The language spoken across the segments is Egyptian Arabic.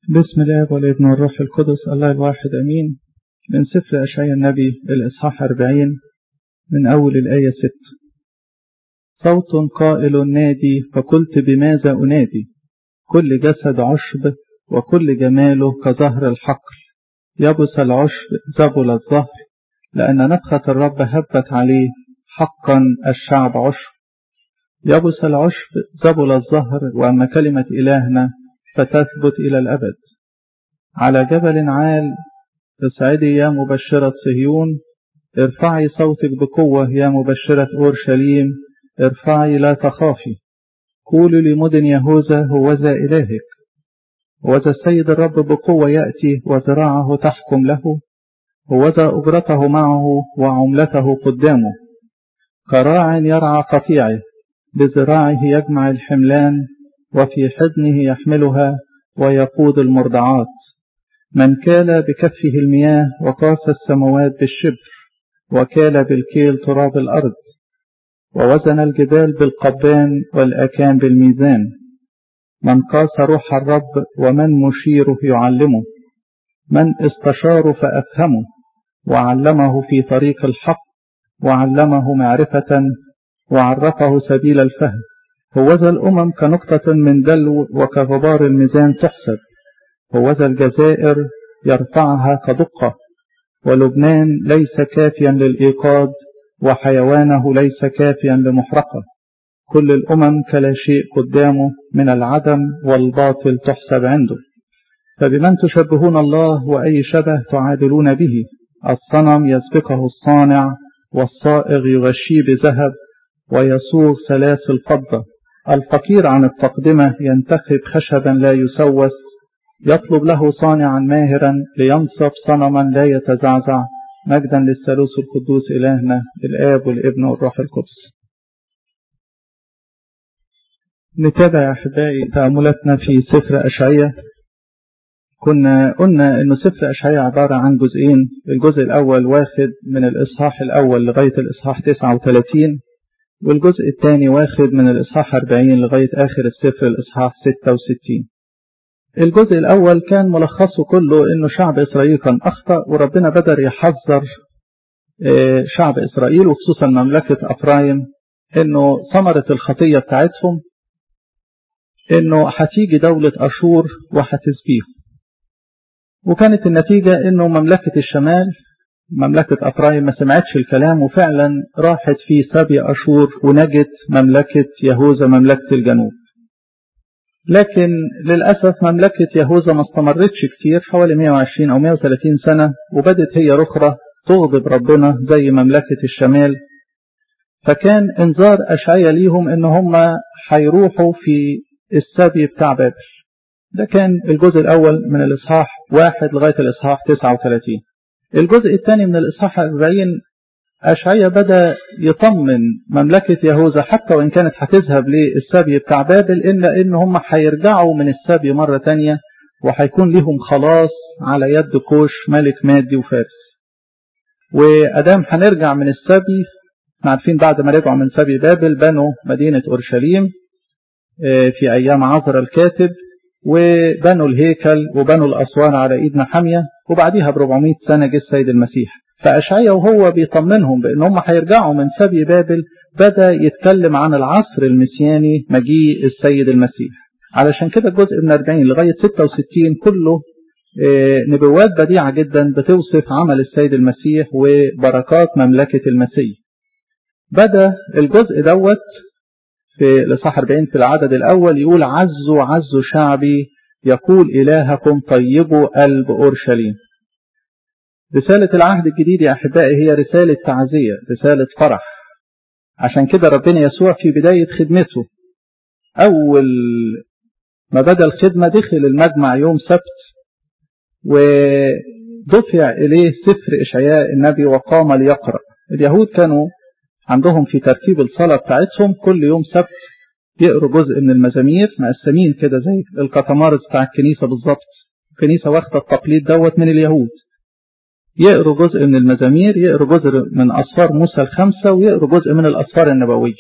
بسم الله والابن والروح القدس الله الواحد أمين من سفر أشعياء النبي الإصحاح 40 من أول الآية 6 صوت قائل نادي فقلت بماذا أنادي كل جسد عشب وكل جماله كظهر الحقل يبس العشب زبل الظهر لأن نفخة الرب هبت عليه حقا الشعب عشب يبس العشب زبل الظهر وأما كلمة إلهنا فتثبت إلى الأبد على جبل عال اصعدي يا مبشرة صهيون ارفعي صوتك بقوة يا مبشرة أورشليم ارفعي لا تخافي قولي لمدن يهوذا هوذا إلهك وذا السيد الرب بقوة يأتي وذراعه تحكم له وذا أجرته معه وعملته قدامه كراع يرعى قطيعه بذراعه يجمع الحملان وفي حضنه يحملها ويقود المرضعات من كال بكفه المياه وقاس السماوات بالشبر وكال بالكيل تراب الأرض ووزن الجبال بالقبان والأكام بالميزان من قاس روح الرب ومن مشيره يعلمه من استشار فأفهمه وعلمه في طريق الحق وعلمه معرفة وعرفه سبيل الفهم هوذا الأمم كنقطة من دلو وكغبار الميزان تحسب هوذا الجزائر يرفعها كدقة ولبنان ليس كافيا للإيقاد وحيوانه ليس كافيا لمحرقة كل الأمم كلا شيء قدامه من العدم والباطل تحسب عنده فبمن تشبهون الله وأي شبه تعادلون به الصنم يسبقه الصانع والصائغ يغشيه بذهب ويصوغ سلاسل فضة الفقير عن التقدمة ينتخب خشبا لا يسوس يطلب له صانعا ماهرا لينصب صنما لا يتزعزع مجدا للثالوث القدوس إلهنا الآب والابن والروح القدس نتابع يا أحبائي تأملاتنا في سفر أشعية كنا قلنا أنه سفر أشعية عبارة عن جزئين الجزء الأول واخد من الإصحاح الأول لغاية الإصحاح 39 والجزء الثاني واخد من الإصحاح 40 لغاية آخر السفر الإصحاح 66 الجزء الأول كان ملخصه كله أنه شعب إسرائيل كان أخطأ وربنا بدأ يحذر شعب إسرائيل وخصوصا مملكة أفرايم أنه ثمرة الخطية بتاعتهم أنه هتيجي دولة أشور وهتسبيهم وكانت النتيجة أنه مملكة الشمال مملكة أفرايم ما سمعتش الكلام وفعلا راحت في سبي أشور ونجت مملكة يهوذا مملكة الجنوب لكن للأسف مملكة يهوذا ما استمرتش كتير حوالي 120 أو 130 سنة وبدت هي رخرة تغضب ربنا زي مملكة الشمال فكان انذار أشعية ليهم ان هم هيروحوا في السبي بتاع بابل ده كان الجزء الأول من الإصحاح واحد لغاية الإصحاح 39 الجزء الثاني من الإصحاح 40 أشعية بدأ يطمن مملكة يهوذا حتى وإن كانت هتذهب للسبي بتاع بابل إلا إن هم هيرجعوا من السبي مرة تانية وهيكون لهم خلاص على يد كوش ملك مادي وفارس وأدام هنرجع من السبي احنا عارفين بعد ما رجعوا من سبي بابل بنوا مدينة أورشليم في أيام عذر الكاتب وبنوا الهيكل وبنوا الأسوار على إيد محامية وبعديها ب 400 سنة جه السيد المسيح فأشعيا وهو بيطمنهم بأن هم هيرجعوا من سبي بابل بدأ يتكلم عن العصر المسياني مجيء السيد المسيح علشان كده الجزء من 40 لغاية 66 كله نبوات بديعة جدا بتوصف عمل السيد المسيح وبركات مملكة المسيح بدأ الجزء دوت في الإصحاح 40 في العدد الأول يقول عزوا عزوا شعبي يقول إلهكم طيبوا قلب أورشليم رسالة العهد الجديد يا أحبائي هي رسالة تعزية رسالة فرح عشان كده ربنا يسوع في بداية خدمته أول ما بدأ الخدمة دخل المجمع يوم سبت ودفع إليه سفر إشعياء النبي وقام ليقرأ اليهود كانوا عندهم في ترتيب الصلاة بتاعتهم كل يوم سبت يقروا جزء من المزامير مقسمين كده زي الكتمارس بتاع الكنيسة بالظبط الكنيسة واخدة التقليد دوت من اليهود يقروا جزء من المزامير يقروا جزء من أسفار موسى الخمسة ويقروا جزء من الأسفار النبوية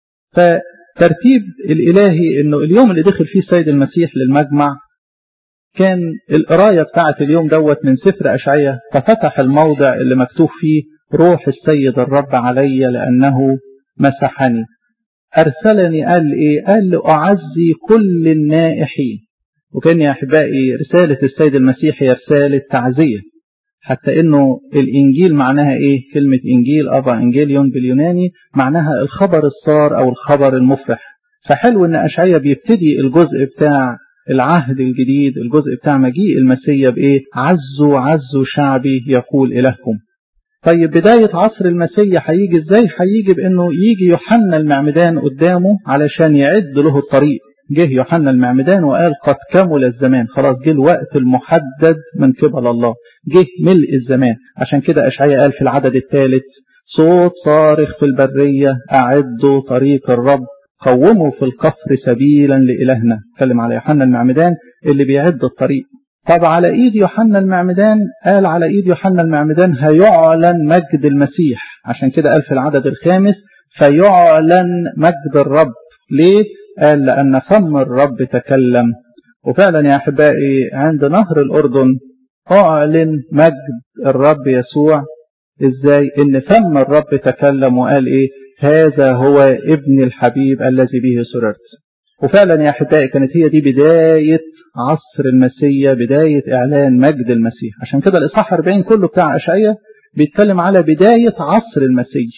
فترتيب الإلهي أنه اليوم اللي دخل فيه السيد المسيح للمجمع كان القراية بتاعة اليوم دوت من سفر أشعية ففتح الموضع اللي مكتوب فيه روح السيد الرب علي لأنه مسحني أرسلني قال إيه قال لأعزي كل النائحين وكان يا أحبائي رسالة السيد المسيح هي رسالة تعزية حتى إنه الإنجيل معناها إيه كلمة إنجيل أبا إنجيليون باليوناني معناها الخبر الصار أو الخبر المفرح فحلو إن أشعية بيبتدي الجزء بتاع العهد الجديد الجزء بتاع مجيء المسيا بإيه عزوا عزوا شعبي يقول إلهكم طيب بداية عصر المسيا هيجي ازاي هيجي بانه يجي يوحنا المعمدان قدامه علشان يعد له الطريق جه يوحنا المعمدان وقال قد كمل الزمان خلاص جه الوقت المحدد من قبل الله جه ملء الزمان عشان كده أشعياء قال في العدد الثالث صوت صارخ في البرية أعدوا طريق الرب قوموا في الكفر سبيلا لإلهنا اتكلم على يوحنا المعمدان اللي بيعد الطريق طب على ايد يوحنا المعمدان قال على ايد يوحنا المعمدان هيعلن مجد المسيح عشان كده قال في العدد الخامس فيعلن مجد الرب ليه قال لأن فم الرب تكلم وفعلا يا أحبائي عند نهر الأردن أعلن مجد الرب يسوع إزاي إن فم الرب تكلم وقال إيه هذا هو ابن الحبيب الذي به سررت وفعلا يا أحبائي كانت هي دي بداية عصر المسيا بداية إعلان مجد المسيح عشان كده الإصحاح 40 كله بتاع أشعية بيتكلم على بداية عصر المسيح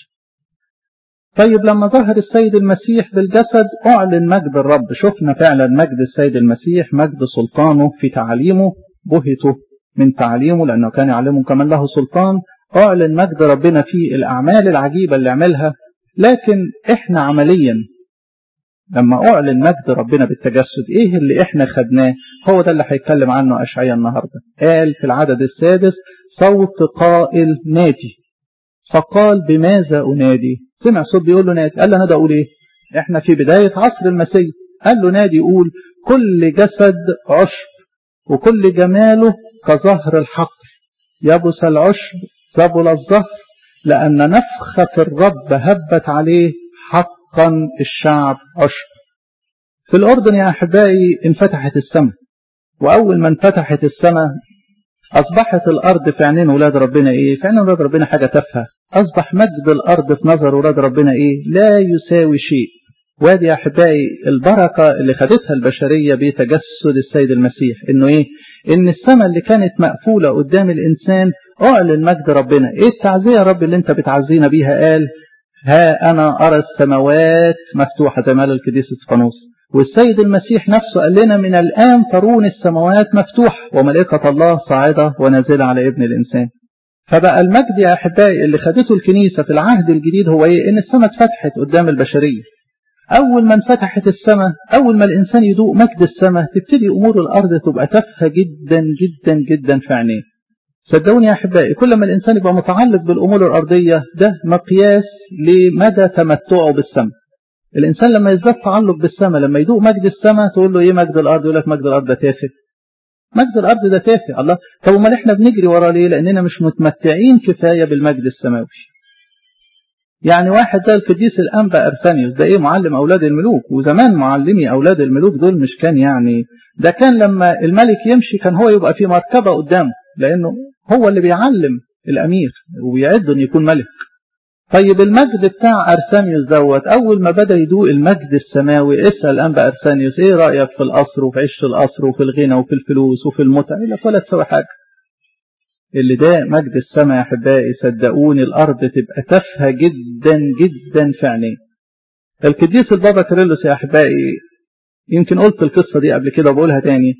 طيب لما ظهر السيد المسيح بالجسد أعلن مجد الرب شفنا فعلا مجد السيد المسيح مجد سلطانه في تعليمه بهته من تعليمه لأنه كان يعلمهم كمان له سلطان أعلن مجد ربنا في الأعمال العجيبة اللي عملها لكن إحنا عمليا لما أعلن مجد ربنا بالتجسد إيه اللي إحنا خدناه هو ده اللي هيتكلم عنه أشعيا النهاردة قال في العدد السادس صوت قائل نادي فقال بماذا أنادي سمع صوت بيقول له نادي قال له أنا ده أقول إيه إحنا في بداية عصر المسيح قال له نادي يقول كل جسد عشب وكل جماله كظهر الحقل يبس العشب زبل الظهر لأن نفخة الرب هبت عليه حقا الشعب عشب في الأردن يا أحبائي انفتحت السماء وأول ما انفتحت السماء أصبحت الأرض في عينين ولاد ربنا إيه؟ في عينين ولاد ربنا حاجة تافهة أصبح مجد الأرض في نظر ولاد ربنا إيه؟ لا يساوي شيء وادي يا أحبائي البركة اللي خدتها البشرية بتجسد السيد المسيح إنه إيه؟ إن السماء اللي كانت مقفولة قدام الإنسان أعلن مجد ربنا إيه التعزية يا رب اللي أنت بتعزينا بيها قال ها أنا أرى السماوات مفتوحة زي ما قال القديس اسفانوس والسيد المسيح نفسه قال لنا من الآن ترون السماوات مفتوحة وملائكة الله صاعدة ونازلة على ابن الإنسان فبقى المجد يا أحبائي اللي خدته الكنيسة في العهد الجديد هو إيه؟ إن السماء اتفتحت قدام البشرية أول ما انفتحت السماء أول ما الإنسان يدوق مجد السماء تبتدي أمور الأرض تبقى تافهة جدا جدا جدا في عينيه صدقوني يا أحبائي كل ما الإنسان يبقى متعلق بالأمور الأرضية ده مقياس لمدى تمتعه بالسماء الإنسان لما يزداد تعلق بالسماء لما يدوق مجد السماء تقول له إيه مجد الأرض يقول لك مجد الأرض ده تافه مجد الأرض ده تافه الله طب امال إحنا بنجري وراه ليه لأننا مش متمتعين كفاية بالمجد السماوي يعني واحد زي القديس الأنبا أرسانيوس ده إيه معلم أولاد الملوك وزمان معلمي أولاد الملوك دول مش كان يعني ده كان لما الملك يمشي كان هو يبقى في مركبة قدامه لأنه هو اللي بيعلم الأمير ويعد أن يكون ملك طيب المجد بتاع أرسانيوس دوت أول ما بدأ يدوق المجد السماوي اسأل أنبا أرسانيوس إيه رأيك في القصر وفي عيش القصر وفي الغنى وفي الفلوس وفي المتعة إلا ولا تسوي حاجة اللي ده مجد السماء يا أحبائي صدقوني الأرض تبقى تافهة جدا جدا في عينيه القديس البابا كيرلس يا أحبائي يمكن قلت القصة دي قبل كده وبقولها تاني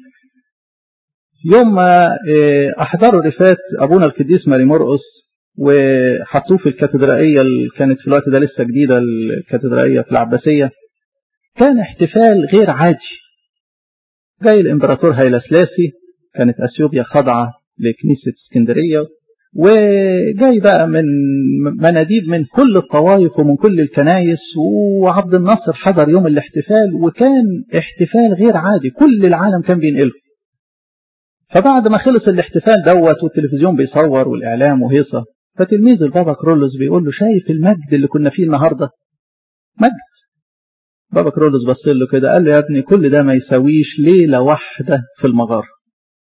يوم ما أحضروا رفات أبونا القديس ماري مرقس وحطوه في الكاتدرائية اللي كانت في الوقت ده لسه جديدة الكاتدرائية في العباسية كان احتفال غير عادي جاي الإمبراطور هيلا سلاسي كانت أثيوبيا خاضعة لكنيسة اسكندرية وجاي بقى من مناديب من كل الطوائف ومن كل الكنايس وعبد الناصر حضر يوم الاحتفال وكان احتفال غير عادي كل العالم كان بينقله فبعد ما خلص الاحتفال دوت والتلفزيون بيصور والإعلام وهيصة فتلميذ البابا كرولوس بيقول له شايف المجد اللي كنا فيه النهاردة مجد بابا كرولوس بص له كده قال له يا ابني كل ده ما يساويش ليلة واحدة في المغارة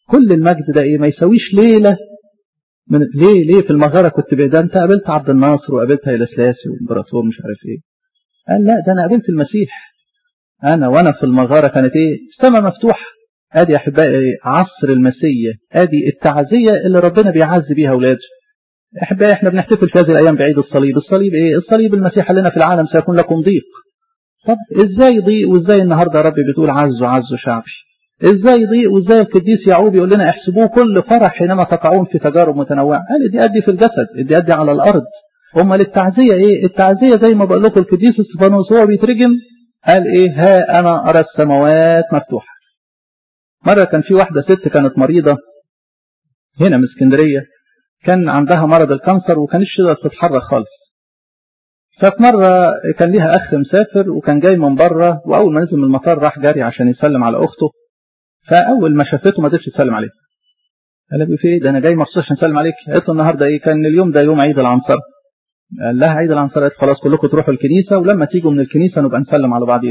كل المجد ده ايه ما يساويش ليلة من ليه ليه في المغارة كنت ده انت قابلت عبد الناصر وقابلت هيلا سلاسي وامبراطور مش عارف ايه قال لا ده انا قابلت المسيح انا وانا في المغارة كانت ايه السماء مفتوحة ادي احبائي عصر المسيح ادي التعزية اللي ربنا بيعز بيها اولاده احبائي احنا بنحتفل في هذه الايام بعيد الصليب الصليب ايه الصليب المسيح لنا في العالم سيكون لكم ضيق طب ازاي ضيق وازاي النهارده ربي بتقول عزوا عزوا شعبي ازاي ضيق وازاي القديس يعقوب يقول لنا احسبوه كل فرح حينما تقعون في تجارب متنوعه قال دي ادي في الجسد دي ادي على الارض امال التعزيه ايه التعزيه زي ما بقول لكم القديس استفانوس هو بيترجم قال ايه ها انا ارى السماوات مفتوحه مره كان في واحده ست كانت مريضه هنا من اسكندريه كان عندها مرض الكانسر وكانتش تقدر تتحرك خالص ففي مرة كان ليها أخ مسافر وكان جاي من بره وأول ما نزل من المطار راح جاري عشان يسلم على أخته فأول ما شافته ما قدرتش تسلم عليه قال لها في إيه ده أنا جاي مخصوص عشان أسلم عليك قالت له النهاردة إيه كان اليوم ده يوم عيد العنصرة قال لها عيد العنصرة قالت خلاص كلكم تروحوا الكنيسة ولما تيجوا من الكنيسة نبقى نسلم على بعضين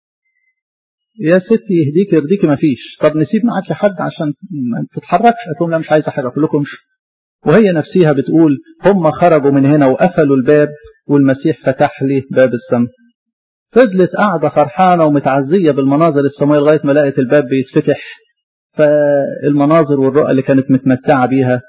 يا ستي يهديك يرضيكي ما فيش طب نسيب معاك حد عشان ما تتحركش قالت لهم لا مش عايزه حاجه كلكم امشوا وهي نفسها بتقول هم خرجوا من هنا وقفلوا الباب والمسيح فتح لي باب السماء فضلت قاعدة فرحانة ومتعزية بالمناظر السماوية لغاية ما لقت الباب بيتفتح فالمناظر والرؤى اللي كانت متمتعة بيها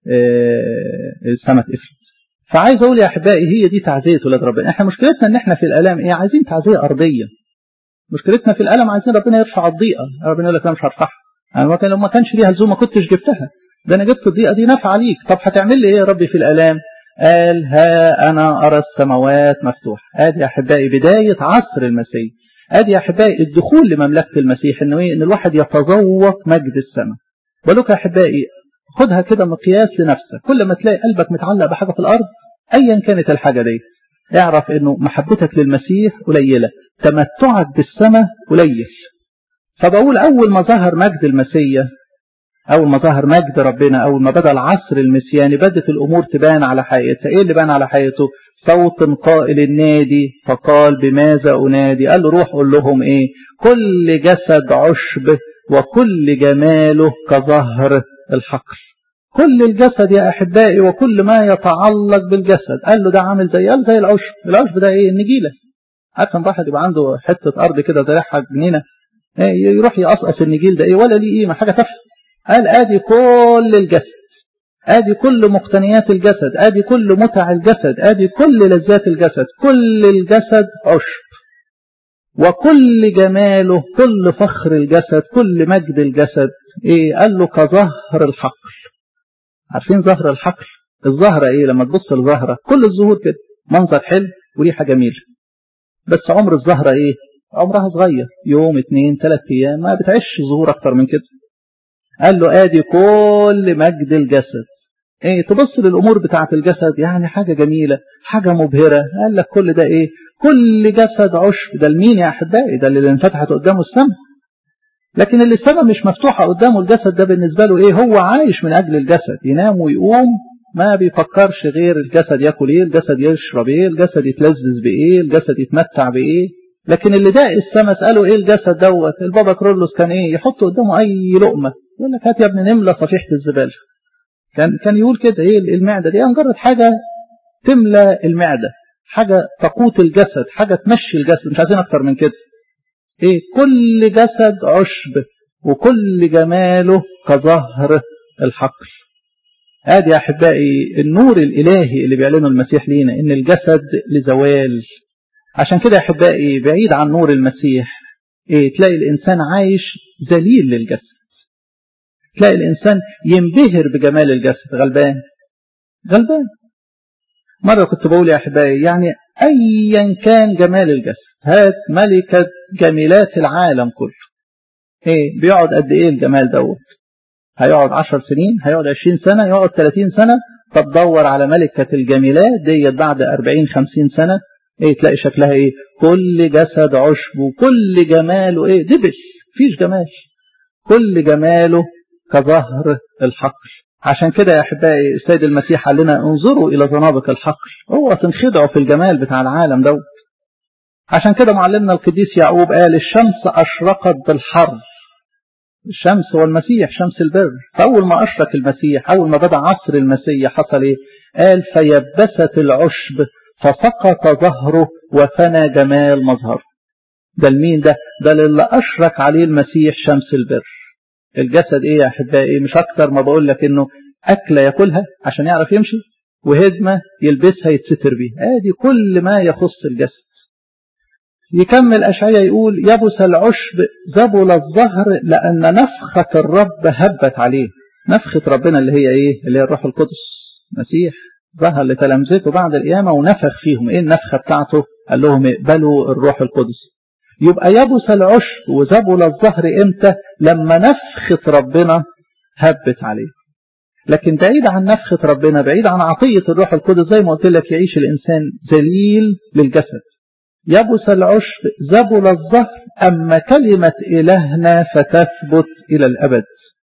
السماء اتقفلت فعايز اقول يا احبائي هي دي تعزية ولاد ربنا احنا مشكلتنا ان احنا في الالام ايه عايزين تعزية ارضية مشكلتنا في الالم عايزين ربنا يرفع الضيقة ربنا يقول لك انا مش هرفعها انا لو ما كانش ليها لزوم ما كنتش جبتها ده انا جبت الضيقة دي نافعة ليك طب هتعمل لي ايه يا ربي في الالام قال ها أنا أرى السماوات مفتوحة ادي يا أحبائي بداية عصر المسيح ادي يا أحبائي الدخول لمملكة المسيح إنه إيه؟ إن الواحد يتذوق مجد السماء بقولك يا أحبائي خدها كده مقياس لنفسك كل ما تلاقي قلبك متعلق بحاجة في الأرض أيا كانت الحاجة دي اعرف إنه محبتك للمسيح قليلة تمتعك بالسماء قليل فبقول أول ما ظهر مجد المسيح أول ما ظهر مجد ربنا أول ما بدأ العصر المسياني بدت الأمور تبان على حقيقتها إيه اللي بان على حقيقته صوت قائل النادي فقال بماذا أنادي قال له روح قول لهم إيه كل جسد عشب وكل جماله كظهر الحقل كل الجسد يا أحبائي وكل ما يتعلق بالجسد قال له ده عامل زي قال زي العشب العشب ده إيه النجيلة عارف واحد يبقى عنده حتة أرض كده زرعها جنينة إيه يروح يقصقص النجيل ده إيه ولا ليه قيمة حاجة تافهه قال ادي كل الجسد ادي كل مقتنيات الجسد ادي كل متع الجسد ادي كل لذات الجسد كل الجسد عشب وكل جماله كل فخر الجسد كل مجد الجسد ايه قال له كظهر الحقل عارفين ظهر الحقل الزهرة ايه لما تبص الزهرة كل الزهور كده منظر حلو وريحة جميلة بس عمر الزهرة ايه عمرها صغير يوم اتنين تلات ايام ما بتعيش ظهور اكتر من كده قال له ادي كل مجد الجسد ايه تبص للامور بتاعه الجسد يعني حاجة جميلة حاجة مبهرة قال لك كل ده ايه كل جسد عشب ده لمين يا احبائي ده اللي انفتحت قدامه السماء لكن اللي السماء مش مفتوحة قدامه الجسد ده بالنسبة له ايه هو عايش من اجل الجسد ينام ويقوم ما بيفكرش غير الجسد ياكل ايه الجسد يشرب ايه الجسد يتلذذ بايه الجسد يتمتع بايه لكن اللي داق السماء اساله ايه الجسد دوت البابا كرولوس كان ايه يحط قدامه اي لقمه يقول لك هات يا ابني نملى صفيحه الزباله كان كان يقول كده ايه المعده دي مجرد حاجه تملى المعده حاجه تقوت الجسد حاجه تمشي الجسد مش عايزين اكتر من كده ايه كل جسد عشب وكل جماله كظهر الحقل ادي يا احبائي النور الالهي اللي بيعلنه المسيح لينا ان الجسد لزوال عشان كده يا احبائي بعيد عن نور المسيح ايه تلاقي الانسان عايش ذليل للجسد تلاقي الانسان ينبهر بجمال الجسد غلبان غلبان مرة كنت بقول يا احبائي يعني ايا كان جمال الجسد هات ملكة جميلات العالم كله ايه بيقعد قد ايه الجمال دوت هيقعد عشر سنين هيقعد عشرين سنة يقعد ثلاثين سنة طب دور على ملكة الجميلات ديت بعد أربعين خمسين سنة ايه تلاقي شكلها ايه كل جسد عشب وكل جماله ايه دبس فيش جمال كل جماله كظهر الحقل عشان كده يا احبائي السيد المسيح قال لنا انظروا الى زنابق الحقل اوعى تنخدعوا في الجمال بتاع العالم دوت عشان كده معلمنا القديس يعقوب قال الشمس اشرقت بالحر الشمس هو المسيح شمس البر فأول ما أشرك المسيح أول ما بدأ عصر المسيح حصل إيه قال فيبست العشب فسقط ظهره وفنى جمال مظهره ده لمين ده ده للي أشرك عليه المسيح شمس البر الجسد إيه يا أحبائي مش أكتر ما بقول لك إنه أكلة ياكلها عشان يعرف يمشي وهدمة يلبسها يتستر بيها ادي كل ما يخص الجسد يكمل أشعية يقول يبس العشب زبل الظهر لأن نفخة الرب هبت عليه نفخة ربنا اللي هي إيه اللي هي الروح القدس مسيح ظهر لتلامذته بعد القيامة ونفخ فيهم إيه النفخة بتاعته قال لهم اقبلوا الروح القدس يبقى يبس العشب وزبل الظهر إمتى لما نفخة ربنا هبت عليه لكن بعيد عن نفخة ربنا بعيد عن عطية الروح القدس زي ما قلت لك يعيش الإنسان ذليل للجسد يبس العشب زبل الظهر أما كلمة إلهنا فتثبت إلى الأبد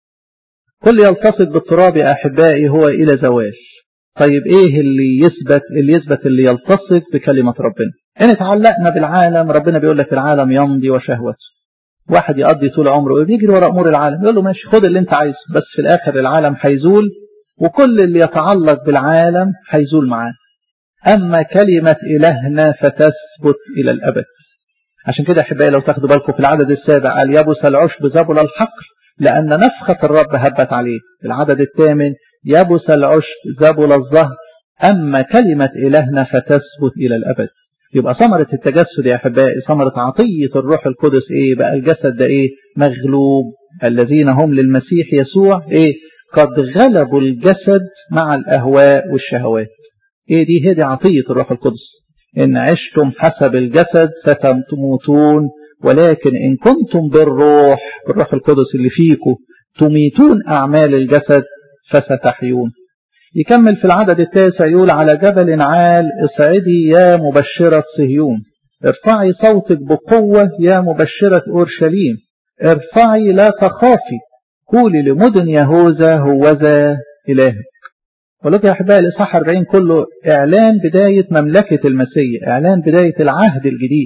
كل يلتصق بالتراب يا أحبائي هو إلى زوال طيب إيه اللي يثبت اللي يثبت اللي يلتصق بكلمة ربنا إن اتعلقنا بالعالم ربنا بيقول لك العالم يمضي وشهوته واحد يقضي طول عمره ويجري وراء أمور العالم يقول له ماشي خد اللي انت عايزه بس في الآخر العالم هيزول وكل اللي يتعلق بالعالم هيزول معاه أما كلمة إلهنا فتثبت إلى الأبد عشان كده أحبائي لو تاخدوا بالكم في العدد السابع قال يبس العشب زبل الحقل لأن نفخة الرب هبت عليه العدد الثامن يبس العشب زبل الظهر أما كلمة إلهنا فتثبت إلى الأبد يبقى ثمرة التجسد يا أحبائي ثمرة عطية الروح القدس إيه بقى الجسد ده إيه مغلوب الذين هم للمسيح يسوع إيه قد غلبوا الجسد مع الأهواء والشهوات إيه دي هي دي عطية الروح القدس إن عشتم حسب الجسد ستموتون ولكن إن كنتم بالروح بالروح القدس اللي فيكم تميتون أعمال الجسد فستحيون يكمل في العدد التاسع يقول على جبل عال اصعدي يا مبشرة صهيون ارفعي صوتك بقوة يا مبشرة أورشليم ارفعي لا تخافي قولي لمدن يهوذا هوذا إلهك ولك يا أحبائي الإصحاح 40 كله إعلان بداية مملكة المسيح إعلان بداية العهد الجديد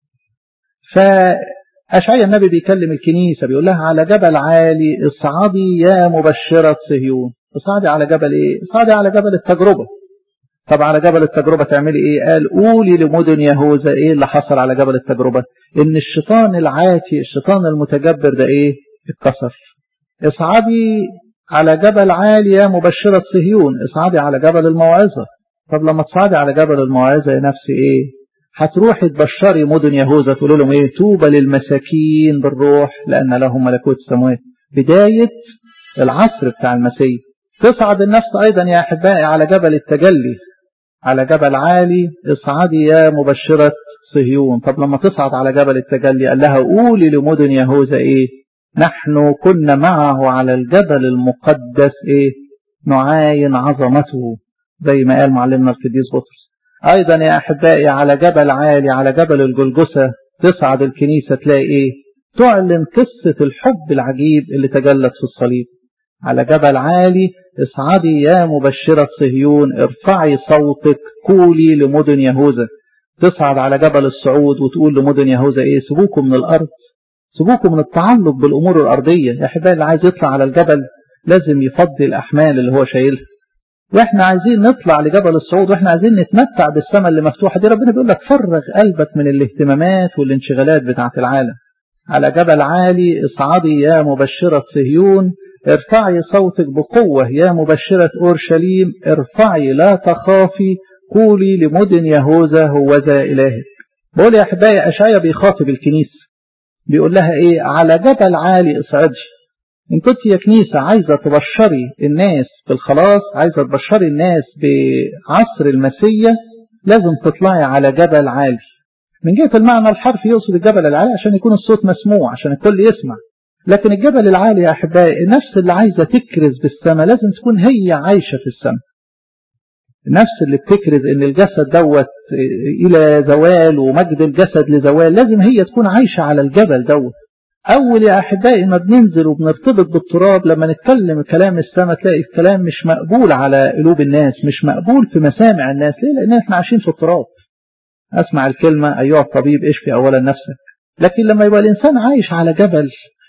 فأشعي النبي بيكلم الكنيسة بيقول لها على جبل عالي اصعدي يا مبشرة صهيون اصعدي على جبل ايه اصعدي على جبل التجربة طب على جبل التجربة تعملي ايه قال قولي لمدن يهوذا ايه اللي حصل على جبل التجربة ان الشيطان العاتي الشيطان المتجبر ده ايه اتكسر اصعدي على جبل عالي يا مبشرة صهيون اصعدي على جبل الموعظة طب لما تصعدي على جبل الموعظة يا نفسي ايه هتروحي تبشري مدن يهوذا تقول لهم ايه توبى للمساكين بالروح لان لهم ملكوت السماوات بداية العصر بتاع المسيح تصعد النفس أيضا يا أحبائي على جبل التجلي على جبل عالي اصعدي يا مبشرة صهيون طب لما تصعد على جبل التجلي قال لها قولي لمدن يهوذا إيه نحن كنا معه على الجبل المقدس إيه نعاين عظمته زي ما قال معلمنا القديس بطرس أيضا يا أحبائي على جبل عالي على جبل الجلجسة تصعد الكنيسة تلاقي إيه تعلن قصة الحب العجيب اللي تجلت في الصليب على جبل عالي اصعدي يا مبشرة صهيون ارفعي صوتك قولي لمدن يهوذا تصعد على جبل الصعود وتقول لمدن يهوذا ايه سيبوكم من الارض سيبوكم من التعلق بالامور الارضية يا احبائي اللي عايز يطلع على الجبل لازم يفضي الاحمال اللي هو شايلها واحنا عايزين نطلع لجبل الصعود واحنا عايزين نتمتع بالسماء اللي مفتوحة دي ربنا بيقول لك فرغ قلبك من الاهتمامات والانشغالات بتاعة العالم على جبل عالي اصعدي يا مبشرة صهيون ارفعي صوتك بقوة يا مبشرة أورشليم ارفعي لا تخافي قولي لمدن يهوذا هوذا إلهك بقول يا أحبائي أشعيا بيخاطب الكنيسة بيقول لها إيه على جبل عالي اصعدي إن كنت يا كنيسة عايزة تبشري الناس بالخلاص عايزة تبشري الناس بعصر المسية لازم تطلعي على جبل عالي من جهة المعنى الحرفي يقصد الجبل العالي عشان يكون الصوت مسموع عشان الكل يسمع لكن الجبل العالي يا أحبائي النفس اللي عايزة تكرز بالسماء لازم تكون هي عايشة في السماء النفس اللي بتكرز ان الجسد دوت الى زوال ومجد الجسد لزوال لازم هي تكون عايشة على الجبل دوت اول يا احبائي ما بننزل وبنرتبط بالتراب لما نتكلم كلام السماء تلاقي الكلام مش مقبول على قلوب الناس مش مقبول في مسامع الناس ليه لان احنا عايشين في التراب اسمع الكلمة ايها الطبيب اشفي اولا نفسك لكن لما يبقى الانسان عايش على جبل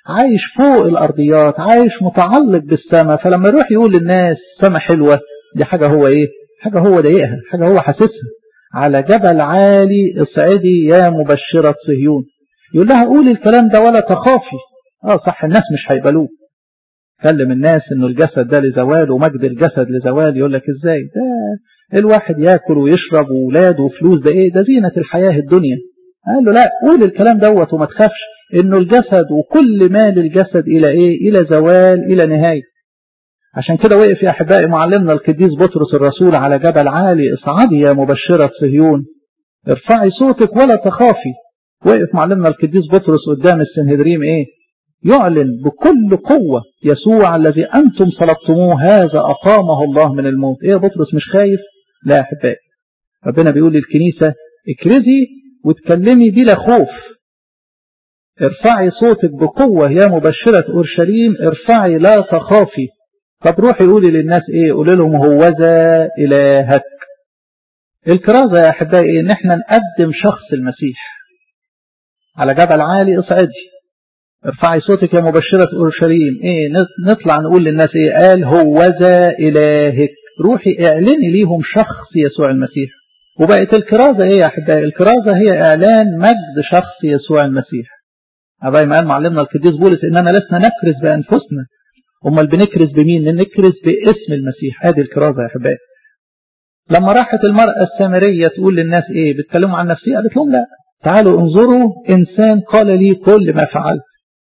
عايش فوق الأرضيات عايش متعلق بالسماء فلما يروح يقول للناس سماء حلوة دي حاجة هو إيه حاجة هو ضايقها حاجة هو حاسسها على جبل عالي اصعدي يا مبشرة صهيون يقول لها قولي الكلام ده ولا تخافي اه صح الناس مش هيقبلوه كلم الناس انه الجسد ده لزوال ومجد الجسد لزوال يقول لك ازاي ده الواحد ياكل ويشرب وولاد وفلوس ده ايه ده زينة الحياة الدنيا قال له لا قول الكلام دوت وما تخافش انه الجسد وكل ما للجسد الى ايه الى زوال الى نهاية عشان كده وقف يا احبائي معلمنا القديس بطرس الرسول على جبل عالي اصعدي يا مبشرة صهيون ارفعي صوتك ولا تخافي وقف معلمنا القديس بطرس قدام السنهدريم ايه يعلن بكل قوة يسوع الذي أنتم صلبتموه هذا أقامه الله من الموت إيه يا بطرس مش خايف لا يا أحبائي ربنا بيقول للكنيسة اكرزي وتكلمي بلا خوف ارفعي صوتك بقوة يا مبشرة أورشليم ارفعي لا تخافي طب روحي قولي للناس ايه قولي لهم هوذا إلهك الكرازة يا أحبائي إيه؟ إن احنا نقدم شخص المسيح على جبل عالي اصعدي ارفعي صوتك يا مبشرة أورشليم ايه نطلع نقول للناس ايه قال هوذا إلهك روحي اعلني ليهم شخص يسوع المسيح وبقت الكرازة ايه يا أحبائي الكرازة هي إعلان مجد شخص يسوع المسيح أبي ما قال معلمنا القديس بولس إننا لسنا نكرز بأنفسنا أمال بنكرز بمين نكرز باسم المسيح هذه الكرازة يا أحبائي لما راحت المرأة السامرية تقول للناس ايه بتكلموا عن نفسي قالت لهم لا تعالوا انظروا إنسان قال لي كل ما فعلت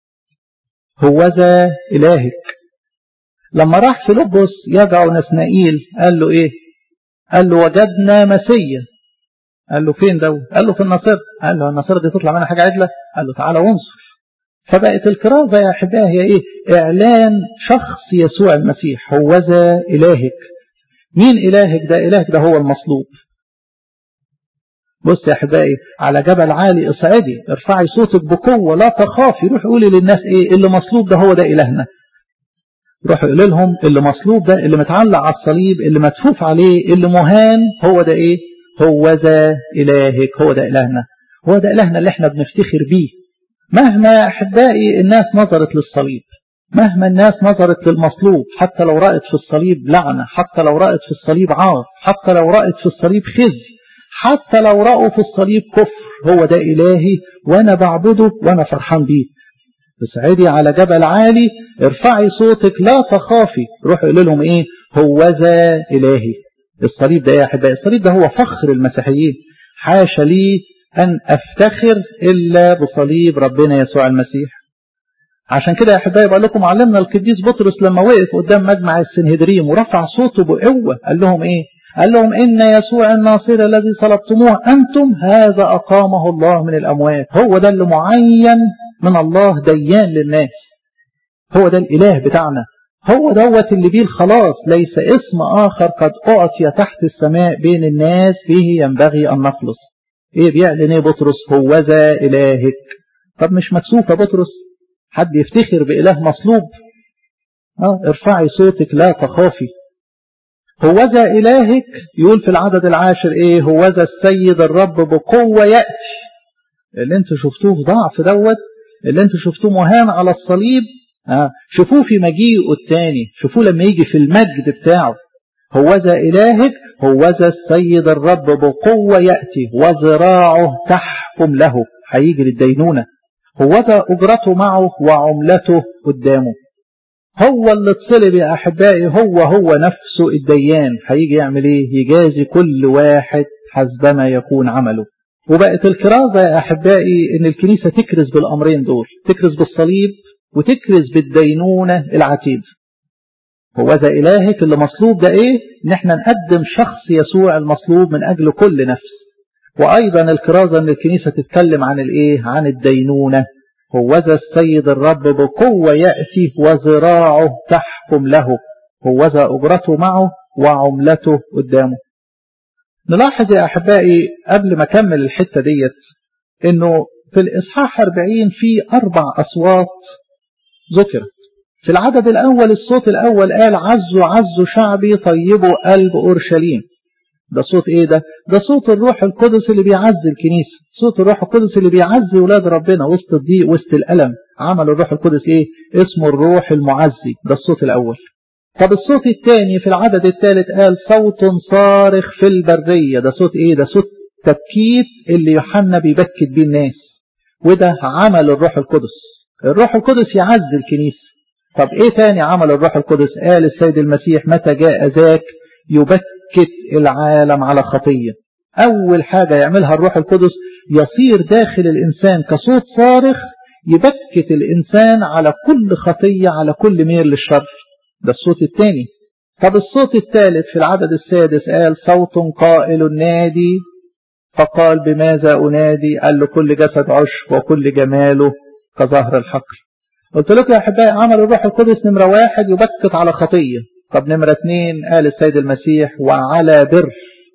هوذا إلهك لما راح فيلبس يدعو نسنائيل قال له إيه قال له وجدنا مسيا قال له فين ده قال له في النصر قال له النصر دي تطلع منها حاجة عدلة قال له تعالى وانصر فبقت الكرازة يا أحبائي هي إيه إعلان شخص يسوع المسيح هوذا إلهك مين إلهك ده إلهك ده هو المصلوب بص يا أحبائي على جبل عالي اصعدي ارفعي صوتك بقوة لا تخافي روح قولي للناس إيه اللي مصلوب ده هو ده إلهنا روح قولي لهم اللي مصلوب ده اللي متعلق على الصليب اللي مدفوف عليه اللي مهان هو ده إيه هو ذا إلهك هو ده إلهنا هو ده إلهنا اللي احنا بنفتخر بيه مهما يا أحبائي الناس نظرت للصليب مهما الناس نظرت للمصلوب حتى لو رأت في الصليب لعنة حتى لو رأت في الصليب عار حتى لو رأت في الصليب خزي حتى لو رأوا في الصليب كفر هو ده إلهي وأنا بعبده وأنا فرحان بيه اصعدي على جبل عالي ارفعي صوتك لا تخافي روح قول لهم ايه هو ذا إلهي الصليب ده يا أحبائي الصليب ده هو فخر المسيحيين حاشا لي أن أفتخر إلا بصليب ربنا يسوع المسيح عشان كده يا أحبائي بقول لكم علمنا القديس بطرس لما وقف قدام مجمع السنهدريم ورفع صوته بقوة قال لهم إيه قال لهم إن يسوع الناصر الذي صلبتموه أنتم هذا أقامه الله من الأموات هو ده اللي معين من الله ديان للناس هو ده الإله بتاعنا هو دوت اللي بيه الخلاص ليس اسم آخر قد أعطي تحت السماء بين الناس فيه ينبغي أن نخلص إيه بيعلن إيه بطرس هو ذا إلهك طب مش مكسوف يا بطرس حد يفتخر بإله مصلوب اه ارفعي صوتك لا تخافي هوذا إلهك يقول في العدد العاشر إيه هوذا السيد الرب بقوة يأتي اللي انتوا شفتوه في ضعف دوت اللي انتوا شفتوه مهان على الصليب آه شوفوه في مجيئه الثاني شوفوه لما يجي في المجد بتاعه هوذا إلهك هوذا السيد الرب بقوة يأتي وذراعه تحكم له هيجي للدينونة هوذا أجرته معه وعملته قدامه هو اللي اتصلب يا أحبائي هو هو نفسه الديان هيجي يعمل ايه يجازي كل واحد حسبما يكون عمله وبقت الكرازة يا أحبائي ان الكنيسة تكرز بالأمرين دول تكرز بالصليب وتكرز بالدينونة العتيد هو ذا إلهك اللي مصلوب ده ايه ان احنا نقدم شخص يسوع المصلوب من أجل كل نفس وأيضا الكرازة ان الكنيسة تتكلم عن الايه عن الدينونة هوذا السيد الرب بقوة يأتي وذراعه تحكم له هوذا أجرته معه وعملته قدامه نلاحظ يا أحبائي قبل ما أكمل الحتة ديت إنه في الإصحاح 40 في أربع أصوات ذكرت في العدد الأول الصوت الأول قال عزوا عزوا شعبي طيبوا قلب أورشليم ده صوت إيه ده؟ ده صوت الروح القدس اللي بيعزي الكنيسة صوت الروح القدس اللي بيعزي ولاد ربنا وسط الضيق وسط الألم عمل الروح القدس ايه اسمه الروح المعزي ده الصوت الاول طب الصوت الثاني في العدد الثالث قال صوت صارخ في البرية ده صوت ايه ده صوت تبكيت اللي يوحنا بيبكت بيه الناس وده عمل الروح القدس الروح القدس يعزي الكنيسة طب ايه تاني عمل الروح القدس قال السيد المسيح متى جاء ذاك يبكت العالم على خطية اول حاجة يعملها الروح القدس يصير داخل الانسان كصوت صارخ يبكت الانسان على كل خطية على كل ميل للشر ده الصوت الثاني طب الصوت الثالث في العدد السادس قال صوت قائل نادي فقال بماذا أنادي قال له كل جسد عشب وكل جماله كظهر الحقل قلت لكم يا أحبائي عمل الروح القدس نمرة واحد يبكت على خطية طب نمرة اثنين قال السيد المسيح وعلى بر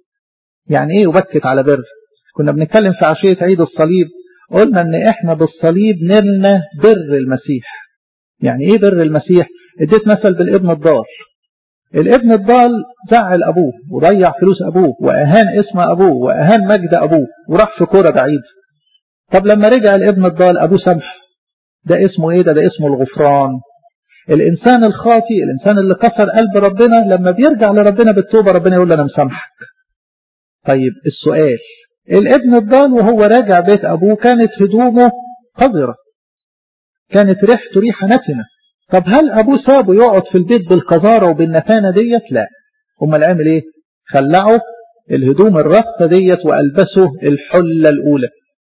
يعني ايه يبكت على بر كنا بنتكلم في عشية عيد الصليب قلنا ان احنا بالصليب نلنا بر المسيح يعني ايه بر المسيح اديت مثل بالابن الضال الابن الضال زعل ابوه وضيع فلوس ابوه واهان اسم ابوه واهان مجد ابوه وراح في كوره بعيد طب لما رجع الابن الضال ابوه سامحه ده اسمه ايه ده ده اسمه الغفران الانسان الخاطي الانسان اللي كسر قلب ربنا لما بيرجع لربنا بالتوبه ربنا يقول له انا مسامحك طيب السؤال الابن الضال وهو راجع بيت ابوه كانت هدومه قذره كانت ريحته ريحه نتنه طب هل ابوه سابه يقعد في البيت بالقذاره وبالنتانه ديت لا امال عمل ايه خلعه الهدوم الرقه ديت والبسه الحله الاولى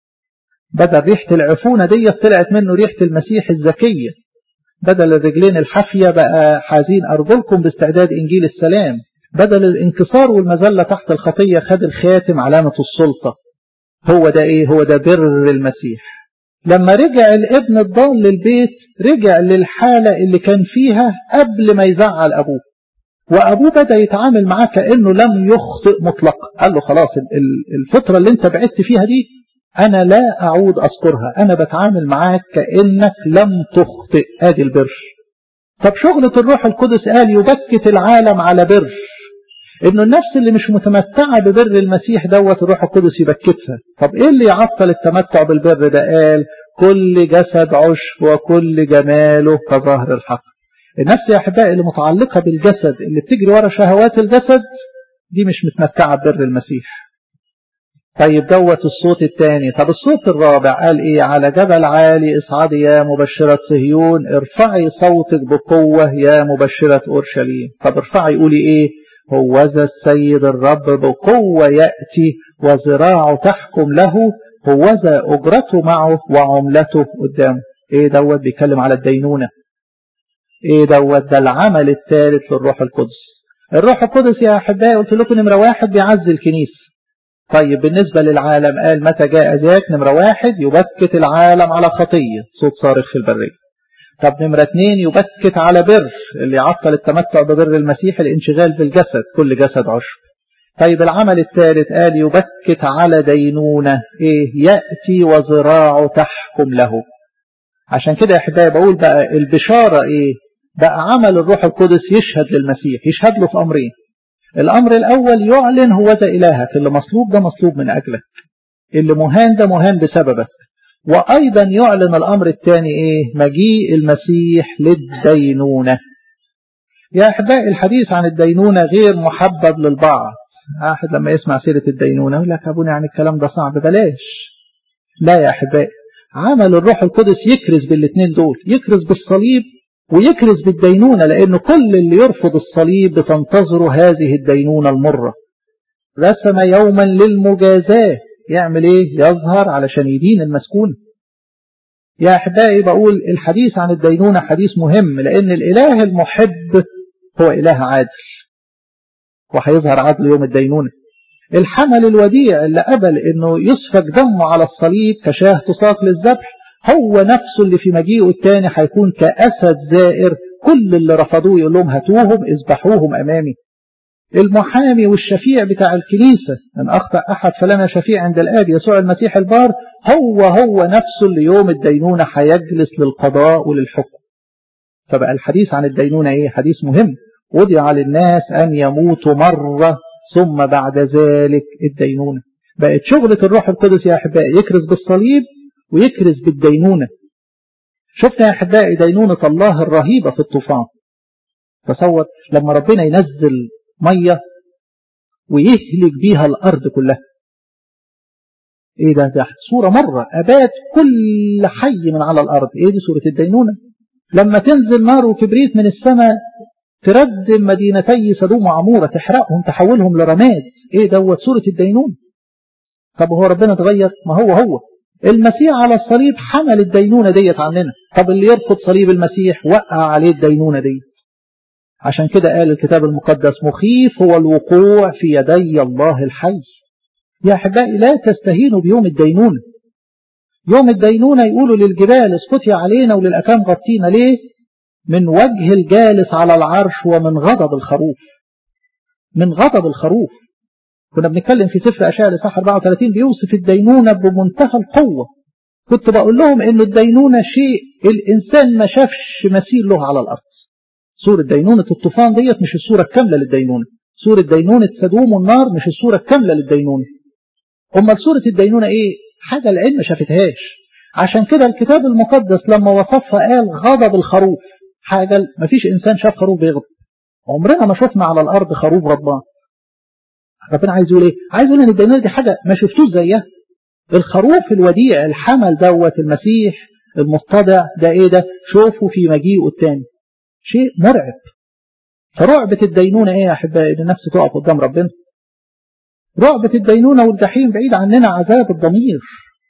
بدل ريحه العفونه ديت طلعت منه ريحه المسيح الزكيه بدل الرجلين الحافيه بقى حازين ارجلكم باستعداد انجيل السلام بدل الانكسار والمذله تحت الخطيه خد الخاتم علامه السلطه هو ده ايه هو ده بر المسيح لما رجع الابن الضال للبيت رجع للحالة اللي كان فيها قبل ما يزعل أبوه وأبوه بدأ يتعامل معاه كأنه لم يخطئ مطلقا قال له خلاص الفترة اللي انت بعدت فيها دي أنا لا أعود أذكرها أنا بتعامل معاك كأنك لم تخطئ آدي البر طب شغلة الروح القدس قال يبكت العالم على بر انه النفس اللي مش متمتعة ببر المسيح دوت الروح القدس يبكتها طب ايه اللي يعطل التمتع بالبر ده قال كل جسد عشب وكل جماله كظهر الحق النفس يا احبائي اللي متعلقة بالجسد اللي بتجري ورا شهوات الجسد دي مش متمتعة ببر المسيح طيب دوت الصوت الثاني طب الصوت الرابع قال ايه على جبل عالي اصعدي يا مبشرة صهيون ارفعي صوتك بقوة يا مبشرة اورشليم طب ارفعي قولي ايه هوذا السيد الرب بقوة يأتي وذراعه تحكم له هوذا أجرته معه وعملته قدامه ايه دوت بيتكلم على الدينونة ايه دوت ده العمل الثالث للروح القدس الروح القدس يا أحبائي قلت لكم نمرة واحد بيعزي الكنيسة طيب بالنسبة للعالم قال متى جاء ذاك نمرة واحد يبكت العالم على خطية صوت صارخ في البرية طب نمرة اثنين يبكت على بر اللي يعطل التمتع ببر المسيح الانشغال بالجسد كل جسد عشب طيب العمل الثالث قال يبكت على دينونة ايه يأتي وذراعه تحكم له عشان كده يا احبائي بقول بقى البشارة ايه بقى عمل الروح القدس يشهد للمسيح يشهد له في امرين الامر الاول يعلن هو ذا الهك اللي مصلوب ده مصلوب من اجلك اللي مهان ده مهان بسببك وأيضا يعلن الأمر الثاني إيه مجيء المسيح للدينونة يا أحبائي الحديث عن الدينونة غير محبب للبعض أحد لما يسمع سيرة الدينونة يقول لك أبونا يعني الكلام ده صعب بلاش لا يا أحبائي عمل الروح القدس يكرز بالاثنين دول يكرز بالصليب ويكرز بالدينونة لأن كل اللي يرفض الصليب بتنتظره هذه الدينونة المرة رسم يوما للمجازاة يعمل ايه يظهر علشان يدين المسكون يا احبائي بقول الحديث عن الدينونة حديث مهم لان الاله المحب هو اله عادل وهيظهر عدل يوم الدينونة الحمل الوديع اللي قبل انه يسفك دمه على الصليب كشاه تساق للذبح هو نفسه اللي في مجيئه الثاني هيكون كأسد زائر كل اللي رفضوه يقول لهم هاتوهم اذبحوهم امامي المحامي والشفيع بتاع الكنيسة إن أخطأ أحد فلنا شفيع عند الآب يسوع المسيح البار هو هو نفسه اللي يوم الدينونة هيجلس للقضاء وللحكم فبقى الحديث عن الدينونة إيه حديث مهم وضع للناس أن يموتوا مرة ثم بعد ذلك الدينونة بقت شغلة الروح القدس يا أحبائي يكرز بالصليب ويكرز بالدينونة شفنا يا أحبائي دينونة الله الرهيبة في الطوفان تصور لما ربنا ينزل مية ويهلك بيها الأرض كلها ايه ده ده صورة مرة أبات كل حي من على الأرض ايه دي صورة الدينونة لما تنزل نار وكبريت من السماء تردم مدينتي سدوم وعمورة تحرقهم تحولهم لرماد ايه دوت صورة الدينونة طب هو ربنا اتغير ما هو هو المسيح على الصليب حمل الدينونة ديت عننا طب اللي يرفض صليب المسيح وقع عليه الدينونة ديت عشان كده قال الكتاب المقدس مخيف هو الوقوع في يدي الله الحي يا أحبائي لا تستهينوا بيوم الدينونة يوم الدينونة يقولوا للجبال اسكتي علينا وللأكام غطينا ليه من وجه الجالس على العرش ومن غضب الخروف من غضب الخروف كنا بنتكلم في سفر أشعة لصح 34 بيوصف الدينونة بمنتهى القوة كنت بقول لهم ان الدينونة شيء الإنسان ما شافش مثيل له على الأرض سورة دينونة الطوفان ديت مش الصورة الكاملة للدينونة سورة دينونة سدوم والنار مش الصورة الكاملة للدينونة أمال سورة الدينونة إيه حاجة العلم ما شافتهاش عشان كده الكتاب المقدس لما وصفها قال غضب الخروف حاجة ما فيش إنسان شاف خروف بيغضب عمرنا ما شفنا على الأرض خروف غضبان ربنا عايز يقول إيه عايز يقول إن الدينونة دي حاجة ما شفتوش زيها الخروف الوديع الحمل دوت المسيح المتضع ده إيه ده شوفوا في مجيئه التاني شيء مرعب فرعبة الدينونة ايه يا احبائي ان النفس تقف قدام ربنا رعبة الدينونة والجحيم بعيد عننا عذاب الضمير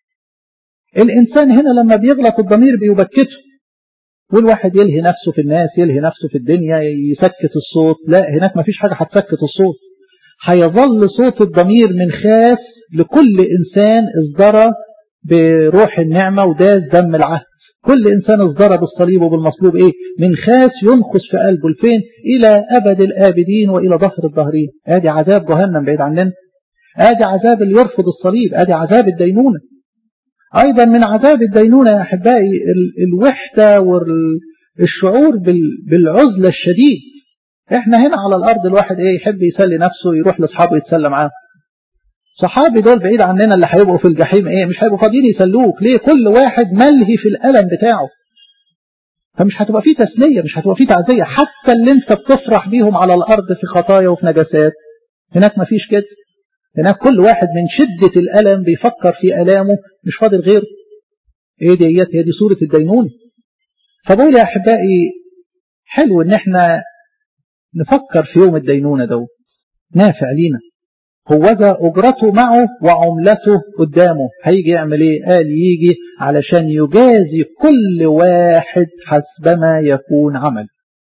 الانسان هنا لما بيغلط الضمير بيبكته والواحد يلهي نفسه في الناس يلهي نفسه في الدنيا يسكت الصوت لا هناك ما فيش حاجة هتسكت الصوت هيظل صوت الضمير من خاس لكل انسان ازدرى بروح النعمة وداز دم العهد كل إنسان ازدرى بالصليب وبالمصلوب إيه من خاس ينخس في قلبه الفين إلى أبد الآبدين وإلى ظهر الظهرين آدي عذاب جهنم بعيد عننا آدي عذاب اللي يرفض الصليب آدي عذاب الدينونة أيضا من عذاب الدينونة يا أحبائي الوحدة والشعور بالعزلة الشديد احنا هنا على الأرض الواحد إيه يحب يسلي نفسه يروح لأصحابه يتسلى معاه صحابي دول بعيد عننا اللي هيبقوا في الجحيم ايه مش هيبقوا فاضيين يسلوك ليه كل واحد ملهي في الألم بتاعه فمش هتبقى فيه تسلية مش هتبقى فيه تعزية حتى اللي انت بتفرح بيهم على الأرض في خطايا وفي نجاسات هناك ما فيش كده هناك كل واحد من شدة الألم بيفكر في ألامه مش فاضل غيره ايه ديت هي دي صورة الدينون فبقول يا أحبائي حلو ان احنا نفكر في يوم الدينونة ده نافع لينا هوذا أجرته معه وعملته قدامه هيجي يعمل ايه قال يجي علشان يجازي كل واحد حسبما يكون عمل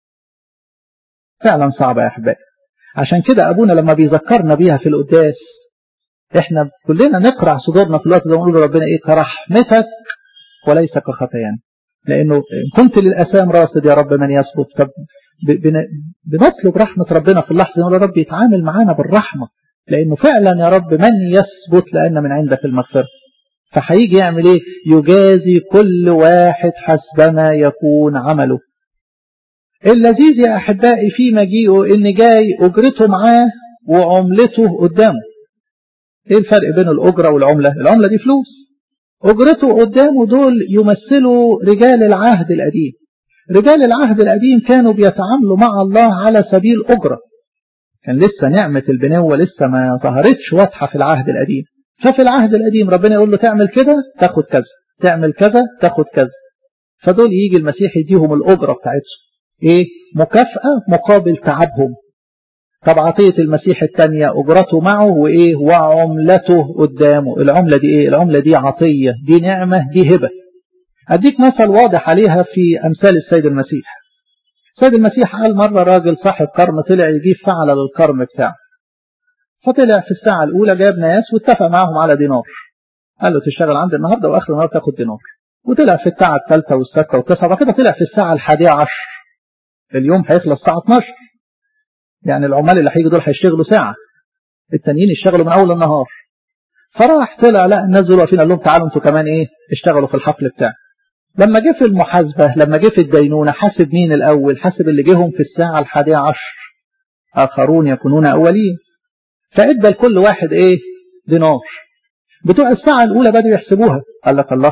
فعلا صعبة يا أحبائي عشان كده أبونا لما بيذكرنا بيها في القداس احنا كلنا نقرع صدورنا في الوقت ده ونقول لربنا ايه كرحمتك وليس كخطيان لانه ان كنت للاسام راصد يا رب من يثبت طب بنطلب رحمة ربنا في اللحظة نقول يا رب يتعامل معانا بالرحمة لأنه فعلا يا رب من يثبت لأن من عندك المغفرة فهيجي يعمل ايه يجازي كل واحد حسبما يكون عمله اللذيذ يا أحبائي في مجيئه إن جاي أجرته معاه وعملته قدامه ايه الفرق بين الأجرة والعملة العملة دي فلوس أجرته قدامه دول يمثلوا رجال العهد القديم رجال العهد القديم كانوا بيتعاملوا مع الله على سبيل أجرة كان لسه نعمة البنوة لسه ما ظهرتش واضحة في العهد القديم ففي العهد القديم ربنا يقول له تعمل كده تاخد كذا تعمل كذا تاخد كذا فدول يجي المسيح يديهم الأجرة بتاعتهم ايه مكافأة مقابل تعبهم طب عطية المسيح الثانية أجرته معه وإيه وعملته قدامه العملة دي إيه العملة دي عطية دي نعمة دي هبة أديك مثل واضح عليها في أمثال السيد المسيح السيد المسيح قال مرة راجل صاحب كرم طلع يجيب فعل للكرم بتاعه فطلع في الساعة الأولى جاب ناس واتفق معهم على دينار قال له تشتغل عندي النهاردة وآخر النهار تاخد دينار وطلع في الساعة الثالثة والسادسة والتاسعة وكده طلع في الساعة الحادية عشر اليوم هيخلص الساعة 12 يعني العمال اللي هيجوا دول هيشتغلوا ساعة التانيين يشتغلوا من أول النهار فراح طلع لا الناس دول واقفين قال لهم تعالوا انتوا كمان ايه اشتغلوا في الحفل بتاعي لما جه في المحاسبة لما جه في الدينونة حاسب مين الأول حاسب اللي جيهم في الساعة الحادية عشر آخرون يكونون أولين فإدى لكل واحد إيه دينار بتوع الساعة الأولى بدأوا يحسبوها قال لك الله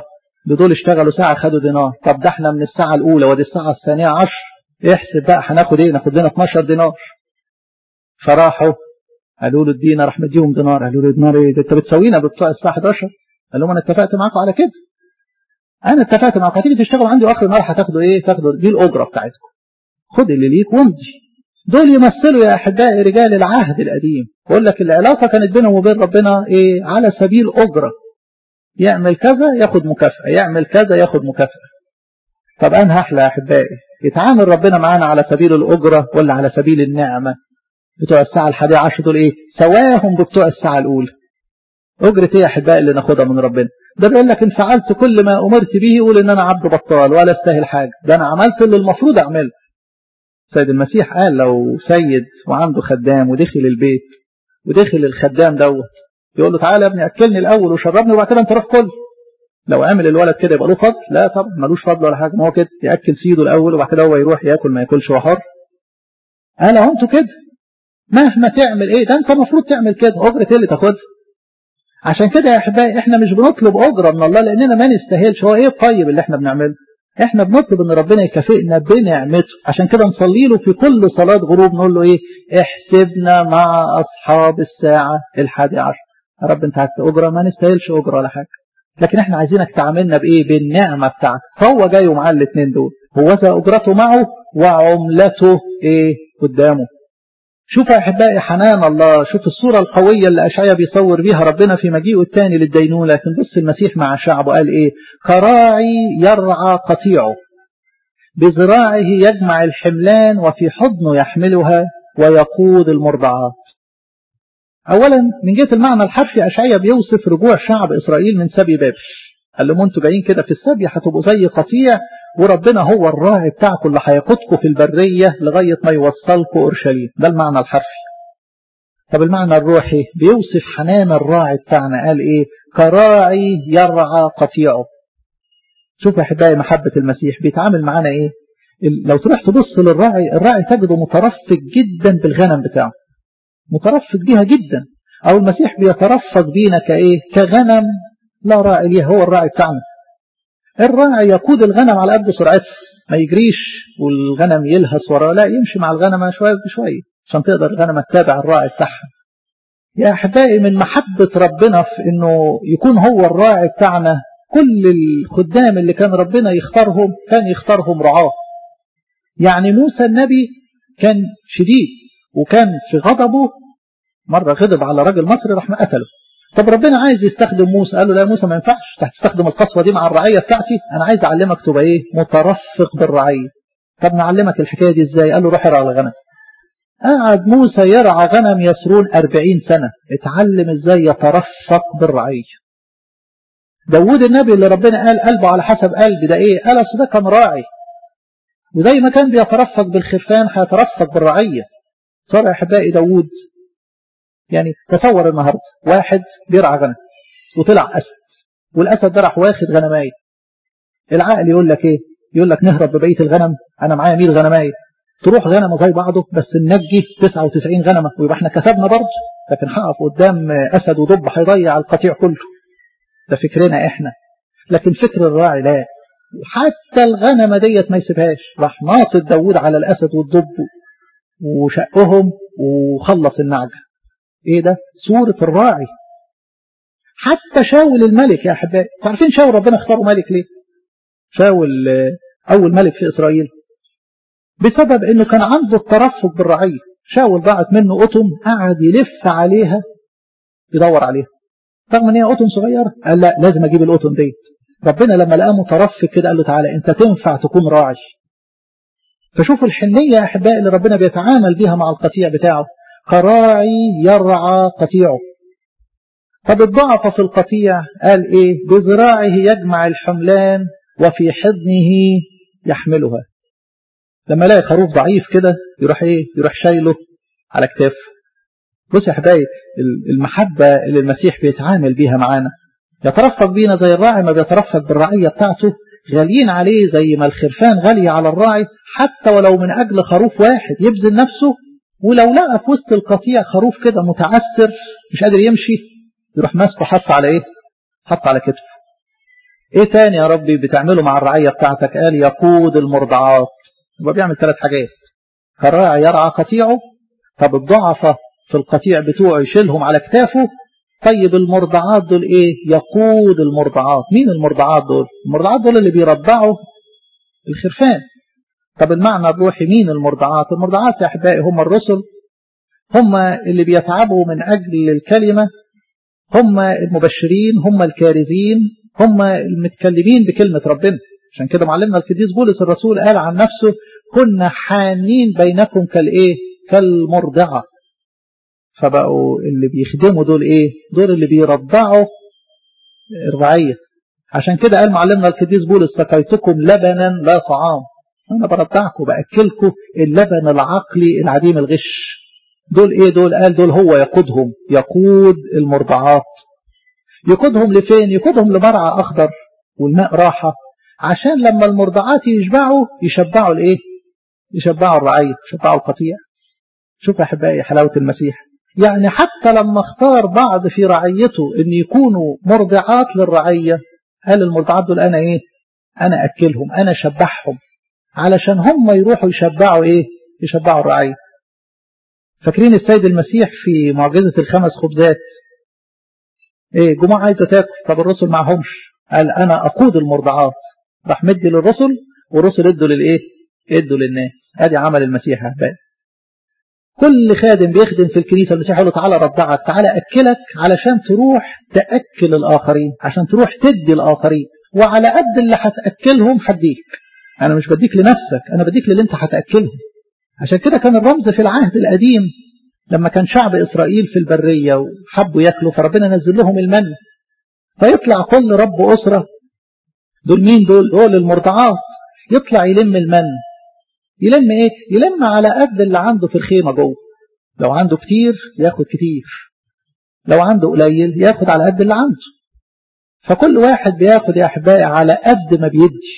دول اشتغلوا ساعة خدوا دينار طب ده احنا من الساعة الأولى ودي الساعة الثانية عشر احسب بقى هناخد ايه ناخد لنا 12 دينار فراحوا قالوا له ادينا راح مديهم دينار قالوا له دينار ايه ده انت بتسوينا بتوع الساعة 11 قال لهم انا اتفقت معاكم على كده انا اتفقت معاكم هتيجي تشتغلوا عندي واخر النهار هتاخدوا ايه تاخدوا دي الاجره بتاعتكم خد اللي ليك وامضي دول يمثلوا يا احبائي رجال العهد القديم بقول لك العلاقه كانت بينهم وبين ربنا ايه على سبيل اجره يعمل كذا ياخد مكافاه يعمل كذا ياخد مكافاه طب انهى احلى يا احبائي يتعامل ربنا معانا على سبيل الاجره ولا على سبيل النعمه بتوع الساعه الحادية عشر دول ايه سواهم بتوع الساعه الاولى اجره ايه يا احبائي اللي ناخدها من ربنا ده بيقول لك ان فعلت كل ما امرت به يقول ان انا عبد بطال ولا استاهل حاجه ده انا عملت اللي المفروض اعمله سيد المسيح قال لو سيد وعنده خدام ودخل البيت ودخل الخدام دوت يقول له تعالى يا ابني اكلني الاول وشربني وبعد كده انت روح كل لو عمل الولد كده يبقى له فضل لا طبعا ملوش فضل ولا حاجه ما هو كده ياكل سيده الاول وبعد كده هو يروح ياكل ما ياكلش هو حر قال اهو انتوا كده مهما تعمل ايه ده انت المفروض تعمل كده اجره ايه اللي تاخدها عشان كده يا احبائي احنا مش بنطلب اجره من الله لاننا ما نستاهلش هو ايه الطيب اللي احنا بنعمله احنا بنطلب ان ربنا يكافئنا بنعمته عشان كده نصلي له في كل صلاة غروب نقول له ايه احسبنا مع اصحاب الساعة الحادي عشر يا رب انت عايز اجرة ما نستاهلش اجرة ولا حاجة لكن احنا عايزينك تعاملنا بايه بالنعمة بتاعتك فهو جاي ومعاه الاثنين دول هو ذا اجرته معه وعملته ايه قدامه شوف يا احبائي حنان الله شوف الصورة القوية اللي اشعيا بيصور بيها ربنا في مجيئه الثاني للدينونة لكن بص المسيح مع شعبه قال ايه كراعي يرعى قطيعه بذراعه يجمع الحملان وفي حضنه يحملها ويقود المرضعات اولا من جهة المعنى الحرفي اشعيا بيوصف رجوع شعب اسرائيل من سبي بابل قال لهم انتوا جايين كده في السبي هتبقوا زي قطيع وربنا هو الراعي بتاعكم اللي هيقودكم في البرية لغاية ما يوصلكم أورشليم ده المعنى الحرفي طب المعنى الروحي بيوصف حنان الراعي بتاعنا قال ايه كراعي يرعى قطيعه شوف يا احبائي محبة المسيح بيتعامل معانا ايه لو تروح تبص للراعي الراعي تجده مترفق جدا بالغنم بتاعه مترفق بيها جدا او المسيح بيترفق بينا كايه كغنم لا راعي ليها هو الراعي بتاعنا الراعي يقود الغنم على قد سرعته ما يجريش والغنم يلهث وراه لا يمشي مع الغنم شوية بشوية عشان تقدر الغنم تتابع الراعي بتاعها يا أحبائي من محبة ربنا في أنه يكون هو الراعي بتاعنا كل الخدام اللي كان ربنا يختارهم كان يختارهم رعاه يعني موسى النبي كان شديد وكان في غضبه مرة غضب على راجل مصري راح قتله طب ربنا عايز يستخدم موسى قال له لا موسى ما ينفعش هتستخدم القصوى دي مع الرعية بتاعتي انا عايز اعلمك تبقى ايه مترفق بالرعية طب نعلمك الحكاية دي ازاي قال له روح ارعى الغنم قعد موسى يرعى غنم يسرون أربعين سنة اتعلم ازاي يترفق بالرعية داود النبي اللي ربنا قال قلبه على حسب قلبي ده ايه قال اصل ده كان راعي وزي ما كان بيترفق بالخرفان هيترفق بالرعية صار احبائي داود يعني تصور النهاردة واحد بيرعى غنم وطلع أسد والأسد ده راح واخد غنماية العقل يقول لك ايه يقول لك نهرب ببقية الغنم انا معايا 100 غنماية تروح غنمة زي بعضه بس ننجي 99 غنمة ويبقى احنا كسبنا برضه لكن هقف قدام أسد ودب هيضيع القطيع كله ده فكرنا احنا لكن فكر الراعي لا حتى الغنمة ديت ما يسيبهاش راح ناطط داود على الأسد والدب وشقهم وخلص النعجة ايه ده صورة الراعي حتى شاول الملك يا احبائي عارفين شاول ربنا اختاره ملك ليه شاول اول ملك في اسرائيل بسبب انه كان عنده الترفق بالرعية شاول ضاعت منه قطم قعد يلف عليها يدور عليها رغم ان هي قطم صغير قال لا لازم اجيب القطم ديت ربنا لما لقاه مترفق كده قال له تعالى انت تنفع تكون راعي فشوفوا الحنية يا احبائي اللي ربنا بيتعامل بيها مع القطيع بتاعه كراعي يرعى قطيعه طب الضعف في القطيع قال ايه بذراعه يجمع الحملان وفي حضنه يحملها لما يلاقي خروف ضعيف كده يروح ايه يروح شايله على كتافه بص يا حبايبي المحبة اللي المسيح بيتعامل بيها معانا يترفق بينا زي الراعي ما بيترفق بالرعية بتاعته غاليين عليه زي ما الخرفان غالية على الراعي حتى ولو من أجل خروف واحد يبذل نفسه ولو لقى في وسط القطيع خروف كده متعسر مش قادر يمشي يروح ماسكه حط على ايه حط على كتفه ايه تاني يا ربي بتعمله مع الرعية بتاعتك قال يقود المرضعات يبقى بيعمل ثلاث حاجات كالراعي يرعى قطيعه طب الضعفة في القطيع بتوعه يشيلهم على كتافه طيب المرضعات دول ايه يقود المرضعات مين المرضعات دول المرضعات دول اللي بيرضعوا الخرفان طب المعنى الروحي مين المرضعات المرضعات يا احبائي هم الرسل هم اللي بيتعبوا من اجل الكلمة هم المبشرين هم الكارزين هم المتكلمين بكلمة ربنا عشان كده معلمنا القديس بولس الرسول قال عن نفسه كنا حانين بينكم كالايه كالمرضعة فبقوا اللي بيخدموا دول ايه دول اللي بيرضعوا الرعية عشان كده قال معلمنا القديس بولس سقيتكم لبنا لا طعام انا برضعكم باكلكم اللبن العقلي العديم الغش دول ايه دول قال دول هو يقودهم يقود المرضعات يقودهم لفين يقودهم لمرعى اخضر والماء راحة عشان لما المرضعات يشبعوا يشبعوا الايه يشبعوا الرعية يشبعوا القطيع شوف يا احبائي حلاوة المسيح يعني حتى لما اختار بعض في رعيته ان يكونوا مرضعات للرعية قال المرضعات دول انا ايه انا اكلهم انا اشبعهم علشان هم يروحوا يشبعوا ايه يشبعوا الرعية فاكرين السيد المسيح في معجزة الخمس خبزات ايه جماعة عايزة تاكل طب الرسل معهمش قال انا اقود المرضعات راح مدي للرسل والرسل ادوا للايه ادوا للناس ادي عمل المسيح يا احبائي كل خادم بيخدم في الكنيسة المسيح يقول له تعالى رضعك تعالى أكلك علشان تروح تأكل الآخرين عشان تروح تدي الآخرين وعلى قد اللي هتأكلهم هديك أنا مش بديك لنفسك أنا بديك للي أنت هتأكلهم عشان كده كان الرمز في العهد القديم لما كان شعب إسرائيل في البرية وحبوا يأكلوا فربنا نزل لهم المن فيطلع كل رب أسرة دول مين دول دول المرضعات يطلع يلم المن يلم ايه يلم على قد اللي عنده في الخيمة جوه لو عنده كتير ياخد كتير لو عنده قليل ياخد على قد اللي عنده فكل واحد بياخد يا احبائي على قد ما بيدي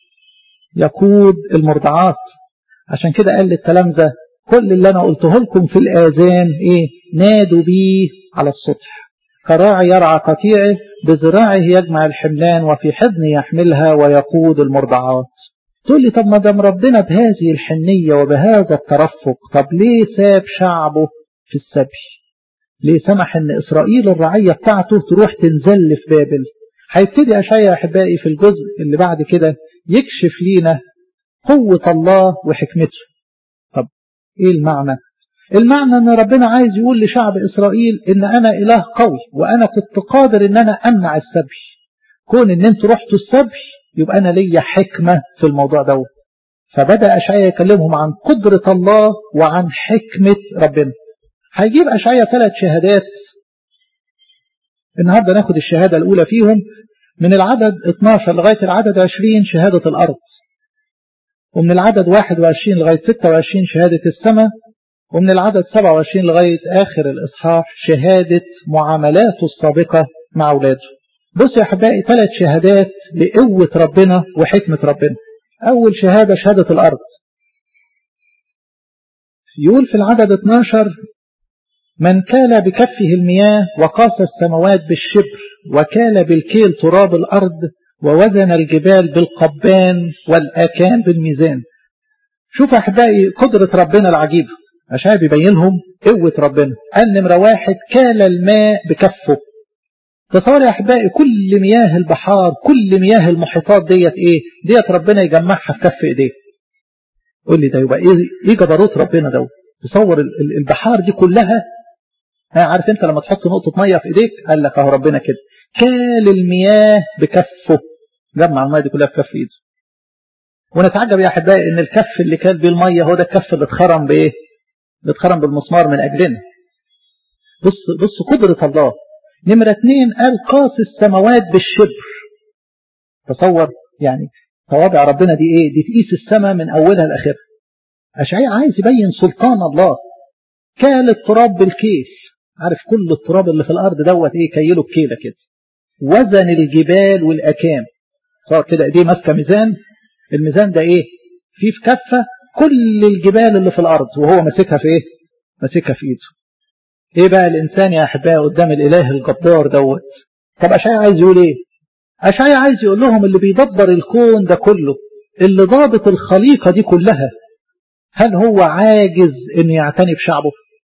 يقود المرضعات عشان كده قال للتلامذة كل اللي انا قلته لكم في الاذان ايه نادوا بيه على السطح كراعي يرعى قطيعه بذراعه يجمع الحملان وفي حضنه يحملها ويقود المرضعات تقول لي طب ما دام ربنا بهذه الحنية وبهذا الترفق طب ليه ساب شعبه في السبي ليه سمح ان اسرائيل الرعية بتاعته تروح تنزل في بابل هيبتدي اشعيا احبائي في الجزء اللي بعد كده يكشف لينا قوة الله وحكمته طب ايه المعنى المعنى ان ربنا عايز يقول لشعب اسرائيل ان انا اله قوي وانا كنت قادر ان انا امنع السبي كون ان انتوا رحتوا السبي يبقى أنا ليا حكمة في الموضوع ده فبدأ أشعيا يكلمهم عن قدرة الله وعن حكمة ربنا هيجيب أشعيا ثلاث شهادات النهاردة ناخد الشهادة الأولى فيهم من العدد 12 لغاية العدد 20 شهادة الأرض ومن العدد 21 لغاية 26 شهادة السماء ومن العدد 27 لغاية آخر الإصحاح شهادة معاملاته السابقة مع أولاده بص يا أحبائي ثلاث شهادات لقوة ربنا وحكمة ربنا أول شهادة شهادة الأرض يقول في العدد 12 من كال بكفه المياه وقاس السماوات بالشبر وكال بالكيل تراب الأرض ووزن الجبال بالقبان والآكان بالميزان شوف أحبائي قدرة ربنا العجيبة عشان بيبين لهم قوة ربنا قال نمرة واحد كال الماء بكفه تصور يا أحبائي كل مياه البحار كل مياه المحيطات ديت إيه ديت ربنا يجمعها في كف إيديه قول لي ده يبقى إيه, إيه جبروت ربنا ده تصور البحار دي كلها عارف انت لما تحط نقطة مية في ايديك قال لك اهو ربنا كده كال المياه بكفه جمع المية دي كلها في كف ايده ونتعجب يا احبائي ان الكف اللي كان بيه المية هو ده الكف اللي اتخرم بايه اللي اتخرم بالمسمار من اجلنا بص بص قدرة الله نمرة اتنين قال قاس السماوات بالشبر تصور يعني تواضع ربنا دي ايه دي تقيس السماء من اولها لاخرها اشعياء عايز يبين سلطان الله كال التراب بالكيل عارف كل التراب اللي في الارض دوت ايه كيله بكيله كده وزن الجبال والاكام صار كده ايديه ماسكه ميزان الميزان ده ايه فيه في كفه كل الجبال اللي في الارض وهو ماسكها في ايه ماسكها في ايده ايه بقى الانسان يا احبائي قدام الاله الجبار دوت طب اشعياء عايز يقول ايه أشعيا عايز يقول لهم اللي بيدبر الكون ده كله اللي ضابط الخليقة دي كلها هل هو عاجز ان يعتني بشعبه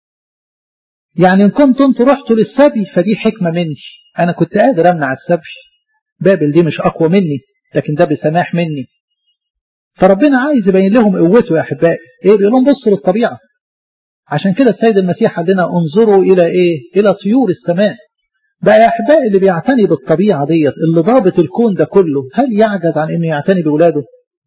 يعني ان كنت انتوا رحتوا للسبي فدي حكمة مني انا كنت قادر امنع السبي بابل دي مش اقوى مني لكن ده بسماح مني فربنا عايز يبين لهم قوته يا احبائي ايه بيقول لهم بصوا للطبيعة عشان كده السيد المسيح قال لنا انظروا الى ايه الى طيور السماء بقى يا احبائي اللي بيعتني بالطبيعة ديت اللي ضابط الكون ده كله هل يعجز عن انه يعتني باولاده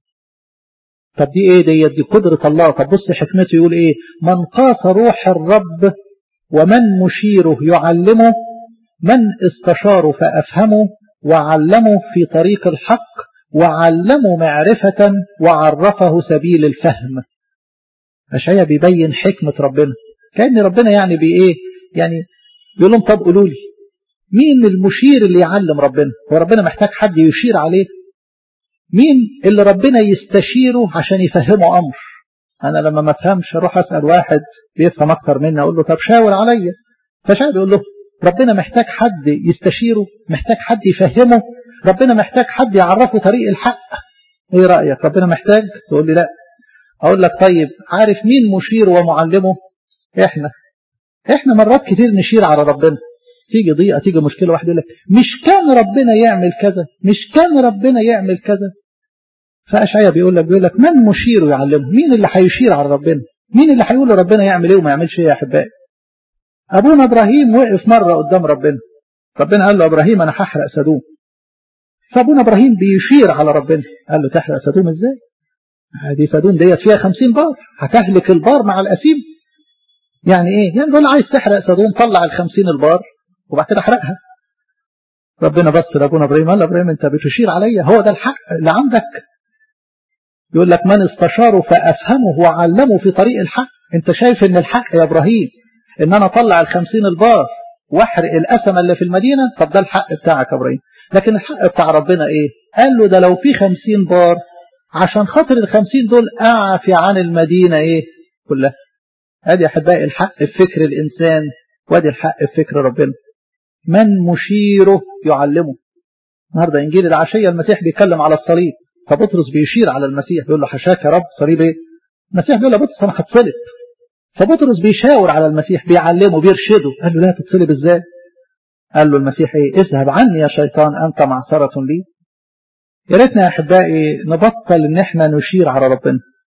طب دي ايه ديت دي قدرة الله طب بص حكمته يقول ايه من قاس روح الرب ومن مشيره يعلمه من استشاره فأفهمه وعلمه في طريق الحق وعلمه معرفة وعرفه سبيل الفهم أشعيا بيبين حكمة ربنا كأن ربنا يعني بإيه يعني يقول لهم طب قولوا لي مين المشير اللي يعلم ربنا هو ربنا محتاج حد يشير عليه مين اللي ربنا يستشيره عشان يفهمه أمر أنا لما ما افهمش أروح أسأل واحد بيفهم أكتر مني أقول له طب شاور عليا فشاور يقول له ربنا محتاج حد يستشيره محتاج حد يفهمه ربنا محتاج حد يعرفه طريق الحق ايه رأيك ربنا محتاج تقول لي لا اقول لك طيب عارف مين مشير ومعلمه احنا احنا مرات كتير نشير على ربنا تيجي ضيقة تيجي مشكلة واحد يقول لك مش كان ربنا يعمل كذا مش كان ربنا يعمل كذا فأشعيا بيقول لك بيقول لك من مشير يعلمه مين اللي هيشير على ربنا مين اللي هيقول ربنا يعمل ايه وما يعملش ايه يا احبائي ابونا ابراهيم وقف مرة قدام ربنا ربنا قال له ابراهيم انا هحرق سدوم فابونا ابراهيم بيشير على ربنا قال له تحرق سدوم ازاي دي سدوم ديت فيها خمسين بار هتهلك البار مع الاسيم يعني ايه يعني دول عايز تحرق سدوم طلع الخمسين البار وبعد كده احرقها ربنا بص لابونا ابراهيم قال له ابراهيم انت بتشير عليا هو ده الحق اللي عندك يقول لك من استشاره فافهمه وعلمه في طريق الحق انت شايف ان الحق يا ابراهيم ان انا اطلع الخمسين البار واحرق الاسمة اللي في المدينة طب ده الحق بتاعك يا ابراهيم لكن الحق بتاع ربنا ايه قال له ده لو في خمسين بار عشان خاطر الخمسين دول اعفي عن المدينة ايه كلها ادي احبائي الحق في فكر الانسان وادي الحق في فكر ربنا من مشيره يعلمه النهارده انجيل العشيه المسيح بيتكلم على الصليب فبطرس بيشير على المسيح بيقول له حشاك يا رب صليب ايه المسيح بيقول له بطرس انا هتصلب فبطرس بيشاور على المسيح بيعلمه بيرشده قال له لا تتصلب ازاي قال له المسيح ايه اذهب عني يا شيطان انت معصرة لي يا ريتنا يا احبائي نبطل ان احنا نشير على ربنا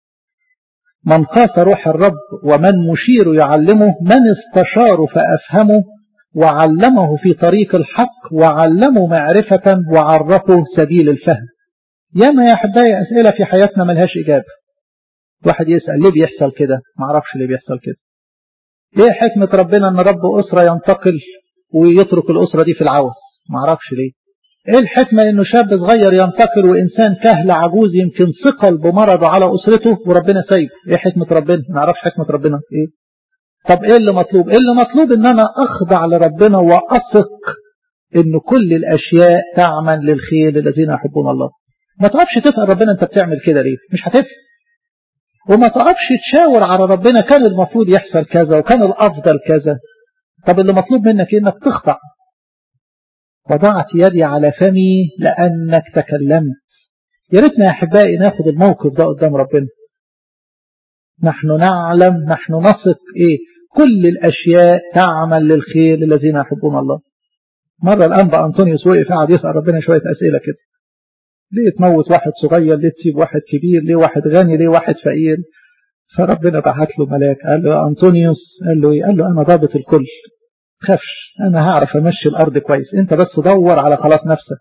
من قاس روح الرب ومن مشير يعلمه من استشار فافهمه وعلمه في طريق الحق وعلمه معرفة وعرفه سبيل الفهم ياما يا أحبائي أسئلة في حياتنا ملهاش إجابة واحد يسأل ليه بيحصل كده معرفش ليه بيحصل كده ليه حكمة ربنا أن رب أسرة ينتقل ويترك الأسرة دي في العوز معرفش ليه ايه الحكمة انه شاب صغير ينتقل وانسان كهل عجوز يمكن ثقل بمرضه على اسرته وربنا سايب ايه حكمة ربنا ما نعرفش حكمة ربنا ايه طب ايه اللي مطلوب ايه اللي مطلوب ان انا اخضع لربنا واثق ان كل الاشياء تعمل للخير للذين يحبون الله ما تقفش تسأل ربنا انت بتعمل كده ليه مش هتفهم وما تقفش تشاور على ربنا كان المفروض يحصل كذا وكان الافضل كذا طب اللي مطلوب منك إيه انك تخضع وضعت يدي على فمي لانك تكلمت يا ريتنا يا احبائي ناخد الموقف ده قدام ربنا نحن نعلم نحن نثق ايه كل الاشياء تعمل للخير للذين يحبون الله مرة الأنبا أنطونيوس وقف قاعد يسأل ربنا شوية أسئلة كده ليه تموت واحد صغير ليه تسيب واحد كبير ليه واحد غني ليه واحد فقير فربنا بعت له ملاك قال له يا أنطونيوس قال له ايه قال له أنا ضابط الكل خافش أنا هعرف أمشي الأرض كويس أنت بس دور على خلاص نفسك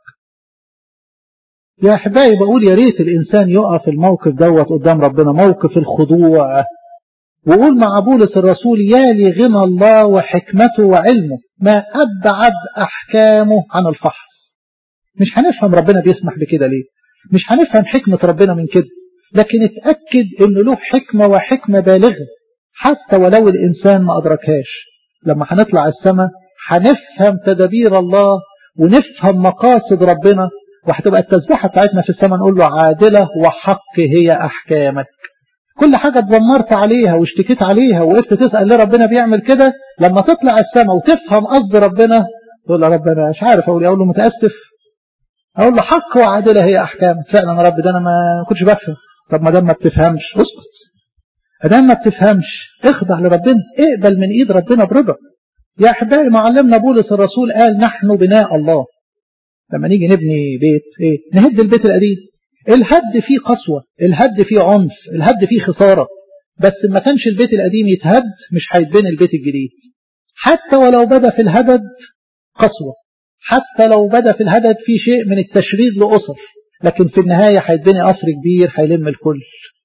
يا أحبائي بقول يا ريت الإنسان يقف الموقف دوت قدام ربنا موقف الخضوع وقول مع بولس الرسول يا لي غنى الله وحكمته وعلمه ما أبعد أحكامه عن الفحص مش هنفهم ربنا بيسمح بكده ليه مش هنفهم حكمة ربنا من كده لكن اتأكد انه له حكمة وحكمة بالغة حتى ولو الإنسان ما أدركهاش لما هنطلع السماء هنفهم تدابير الله ونفهم مقاصد ربنا وهتبقى التسبيحة بتاعتنا في السماء نقول له عادلة وحق هي أحكامك كل حاجة اتذمرت عليها واشتكيت عليها وقفت تسأل ليه ربنا بيعمل كده لما تطلع السماء وتفهم قصد ربنا تقول له ربنا مش عارف أقول أقول له متأسف اقول له حق وعادله هي احكام فعلا يا رب ده انا ما كنتش بفهم طب ما دام ما بتفهمش اسكت ادام ما بتفهمش اخضع لربنا اقبل من ايد ربنا برضا يا احبائي معلمنا بولس الرسول قال نحن بناء الله لما نيجي نبني بيت ايه نهد البيت القديم الهد فيه قسوة الهد فيه عنف الهد فيه خسارة بس ما كانش البيت القديم يتهد مش هيتبني البيت الجديد حتى ولو بدا في الهدد قسوة حتى لو بدا في الهدد في شيء من التشريد لأسر لكن في النهاية هيتبني قصر كبير هيلم الكل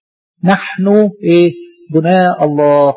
نحن ايه بناء الله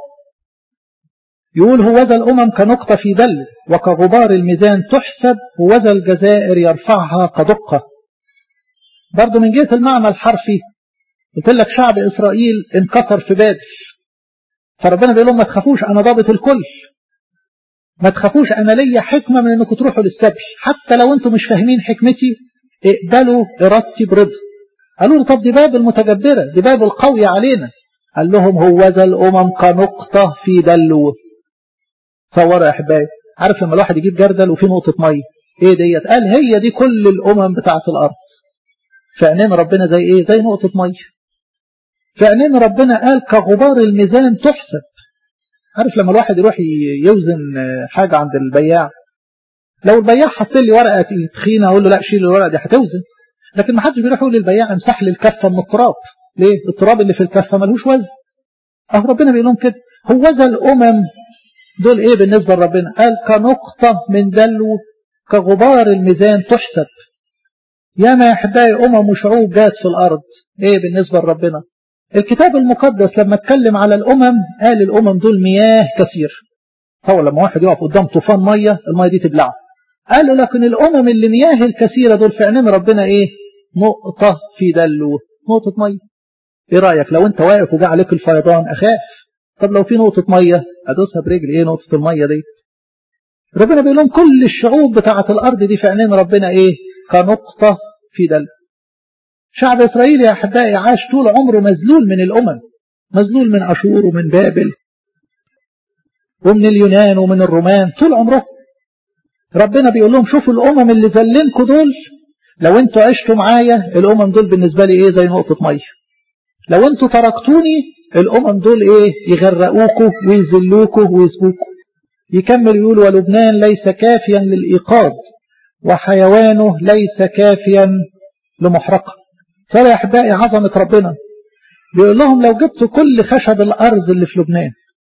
يقول هوذا الأمم كنقطة في دل وكغبار الميزان تحسب هوذا الجزائر يرفعها كدقة برضو من جهة المعنى الحرفي قلت لك شعب إسرائيل انكسر في بابل فربنا بيقول لهم ما تخافوش أنا ضابط الكل ما تخافوش أنا ليا حكمة من أنكم تروحوا للسبي حتى لو أنتم مش فاهمين حكمتي اقبلوا إرادتي برضا قالوا له طب دي بابل متجبرة دي بابل قوية علينا قال لهم هوذا الأمم كنقطة في دلو تصوروا يا أحبائي عارف لما الواحد يجيب جردل وفيه نقطة مية ايه ديت قال هي دي كل الأمم بتاعة الأرض في عينين ربنا زي ايه زي نقطة مية في عينين ربنا قال كغبار الميزان تحسب عارف لما الواحد يروح يوزن حاجة عند البياع لو البياع حط لي ورقة تخينة اقول له لا شيل الورقة دي هتوزن لكن ما حدش بيروح يقول للبياع امسح لي الكفة من التراب ليه التراب اللي في الكفة ملوش وزن اه ربنا بيقول لهم كده هوذا الامم دول ايه بالنسبة لربنا قال كنقطة من دلو كغبار الميزان تحسب يا ما احبائي امم وشعوب جات في الارض ايه بالنسبة لربنا الكتاب المقدس لما اتكلم على الامم قال الامم دول مياه كثير هو لما واحد يقف قدام طوفان مية المية دي تبلعه قالوا لكن الامم اللي مياه الكثيرة دول في عينين ربنا ايه نقطة في دلو نقطة مية ايه رأيك لو انت واقف وجاء عليك الفيضان اخاف طب لو في نقطة مية ادوسها برجلي ايه نقطة المية دي ربنا بيقول لهم كل الشعوب بتاعة الارض دي في عينين ربنا ايه كنقطة في دلو شعب إسرائيل يا أحبائي عاش طول عمره مذلول من الأمم مذلول من أشور ومن بابل ومن اليونان ومن الرومان طول عمره ربنا بيقول لهم شوفوا الأمم اللي ذلنكوا دول لو انتوا عشتوا معايا الأمم دول بالنسبة لي ايه زي نقطة مية لو انتوا تركتوني الأمم دول ايه يغرقوكوا ويذلوكوا ويسبوكوا يكمل يقول ولبنان ليس كافيا للإيقاظ وحيوانه ليس كافيا لمحرقة ترى يا أحبائي عظمة ربنا بيقول لهم لو جبتوا كل خشب الأرض اللي في لبنان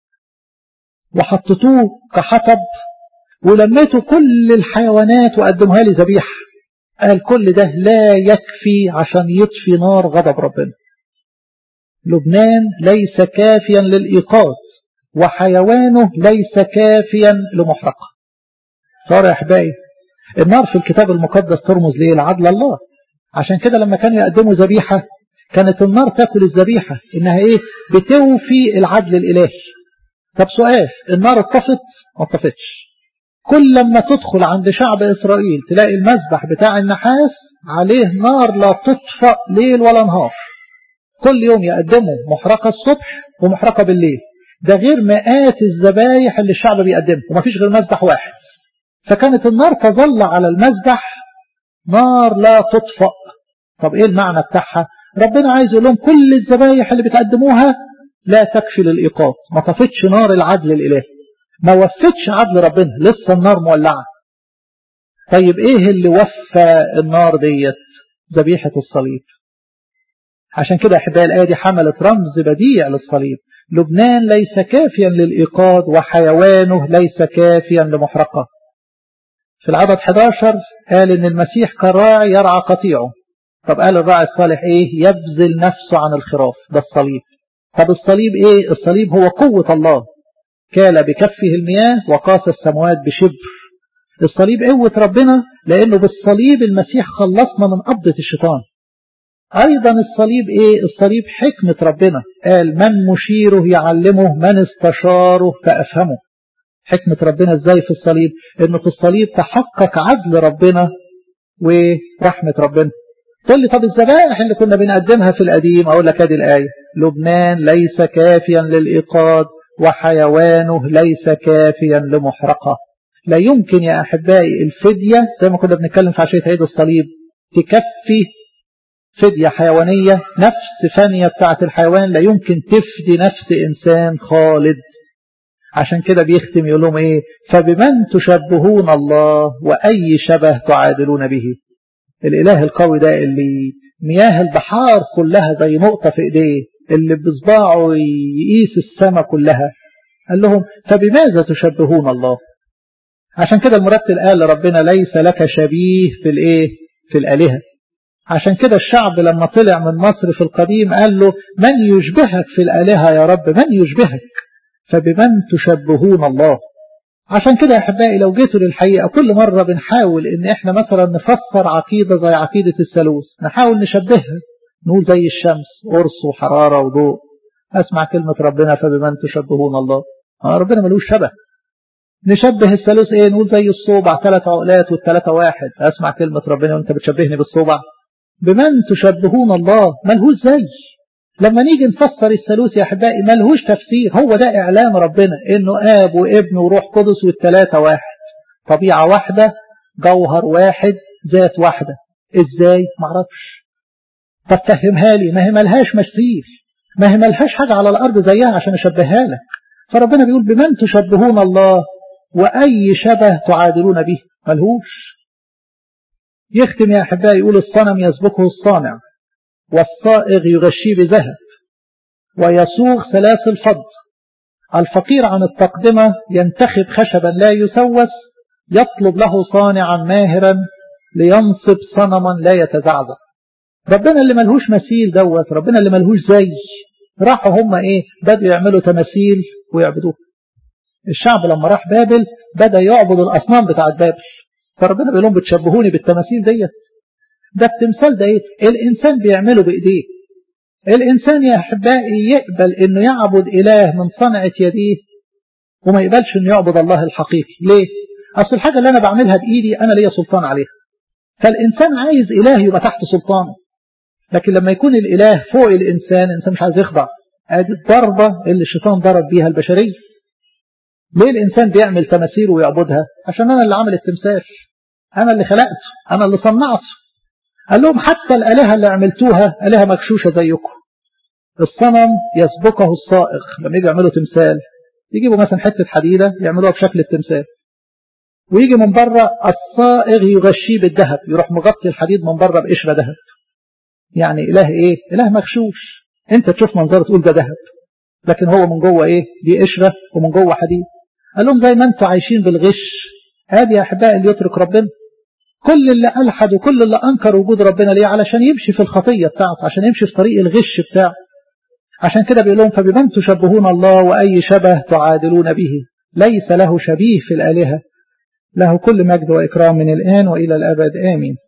وحطيتوه كحطب ولميتوا كل الحيوانات وقدموها لي ذبيحة قال كل ده لا يكفي عشان يطفي نار غضب ربنا لبنان ليس كافيا للإيقاظ وحيوانه ليس كافيا لمحرقة صار يا أحبائي النار في الكتاب المقدس ترمز ليه لعدل الله عشان كده لما كانوا يقدموا ذبيحة كانت النار تاكل الذبيحة انها ايه بتوفي العدل الالهي طب سؤال النار اتطفت ما اتطفتش كل لما تدخل عند شعب اسرائيل تلاقي المذبح بتاع النحاس عليه نار لا تطفأ ليل ولا نهار كل يوم يقدموا محرقة الصبح ومحرقة بالليل ده غير مئات الذبايح اللي الشعب بيقدمها ومفيش غير مذبح واحد فكانت النار تظل على المذبح نار لا تطفأ طب ايه المعنى بتاعها ربنا عايز يقول لهم كل الذبايح اللي بتقدموها لا تكفي للإيقاظ ما طفتش نار العدل الإلهي ما وفتش عدل ربنا لسه النار مولعة طيب ايه اللي وفى النار ديت ذبيحة الصليب عشان كده احبائي الآية دي حملت رمز بديع للصليب لبنان ليس كافيا للإيقاظ وحيوانه ليس كافيا لمحرقة في العدد 11 قال ان المسيح كراعي يرعى قطيعه طب قال الراعي الصالح ايه يبذل نفسه عن الخراف ده الصليب طب الصليب ايه الصليب هو قوة الله كال بكفه المياه وقاس السماوات بشبر الصليب قوة ربنا لانه بالصليب المسيح خلصنا من قبضة الشيطان ايضا الصليب ايه الصليب حكمة ربنا قال من مشيره يعلمه من استشاره فافهمه حكمة ربنا ازاي في الصليب انه في الصليب تحقق عدل ربنا ورحمة ربنا تقول لي طب الذبائح اللي كنا بنقدمها في القديم اقول لك ادي الايه لبنان ليس كافيا للايقاظ وحيوانه ليس كافيا لمحرقه لا يمكن يا احبائي الفديه زي ما كنا بنتكلم في عشيه عيد الصليب تكفي فدية حيوانية نفس فانية بتاعة الحيوان لا يمكن تفدي نفس إنسان خالد عشان كده بيختم يقول لهم ايه فبمن تشبهون الله وأي شبه تعادلون به الإله القوي ده اللي مياه البحار كلها زي نقطة في ايديه اللي بصباعه يقيس السماء كلها قال لهم فبماذا تشبهون الله عشان كده المرتل قال لربنا ليس لك شبيه في الايه في الالهه عشان كده الشعب لما طلع من مصر في القديم قال له من يشبهك في الالهه يا رب من يشبهك فبمن تشبهون الله عشان كده يا احبائي لو جيتوا للحقيقه كل مره بنحاول ان احنا مثلا نفسر عقيده زي عقيده الثالوث نحاول نشبهها نقول زي الشمس قرص وحراره وضوء اسمع كلمه ربنا فبمن تشبهون الله ربنا ملوش شبه نشبه الثالوث ايه نقول زي الصوبع ثلاث عقلات والثلاثة واحد اسمع كلمة ربنا وانت بتشبهني بالصوبع بمن تشبهون الله ملهوش زي لما نيجي نفسر الثالوث يا احبائي ملهوش تفسير هو ده اعلام ربنا انه اب وابن وروح قدس والثلاثة واحد طبيعة واحدة جوهر واحد ذات واحدة ازاي معرفش طب فهمها لي ما هي ملهاش مثيل ما هي ملهاش حاجة على الارض زيها عشان اشبهها لك فربنا بيقول بمن تشبهون الله وأي شبه تعادلون به ملهوش يختم يا أحبائي يقول الصنم يسبقه الصانع والصائغ يغشيه بذهب ويسوغ سلاسل فض الفقير عن التقدمة ينتخب خشبا لا يسوس يطلب له صانعا ماهرا لينصب صنما لا يتزعزع ربنا اللي ملهوش مثيل دوت ربنا اللي ملهوش زي راحوا هم ايه بدوا يعملوا تماثيل ويعبدوه الشعب لما راح بابل بدأ يعبد الأصنام بتاعت بابل فربنا بيقول لهم بتشبهوني بالتماثيل ديت ده التمثال ده ايه الإنسان بيعمله بإيديه الإنسان يا أحبائي يقبل إنه يعبد إله من صنعة يديه وما يقبلش إنه يعبد الله الحقيقي ليه؟ أصل الحاجة اللي أنا بعملها بإيدي أنا ليا سلطان عليها فالإنسان عايز إله يبقى تحت سلطانه لكن لما يكون الإله فوق الإنسان الإنسان مش عايز يخضع ادي الضربة اللي الشيطان ضرب بيها البشرية ليه الإنسان بيعمل تماثيل ويعبدها عشان أنا اللي عامل التمثال أنا اللي خلقته أنا اللي صنعته قال لهم حتى الآلهة اللي عملتوها آلهة مكشوشة زيكم الصنم يسبقه الصائغ لما يجي يعملوا تمثال يجيبوا مثلا حتة حديدة يعملوها بشكل التمثال ويجي من بره الصائغ يغشيه بالذهب يروح مغطي الحديد من بره بقشرة ذهب يعني إله إيه إله مغشوش أنت تشوف منظره تقول ده ذهب لكن هو من جوه إيه دي قشرة ومن جوه حديد قال لهم زي ما أنتوا عايشين بالغش هذه يا أحبائي اللي يترك ربنا كل اللي ألحد وكل اللي أنكر وجود ربنا ليه علشان يمشي في الخطية بتاعته عشان يمشي في طريق الغش بتاعه عشان كده بيقول لهم فبمن تشبهون الله وأي شبه تعادلون به ليس له شبيه في الآلهة له كل مجد وإكرام من الآن وإلى الأبد آمين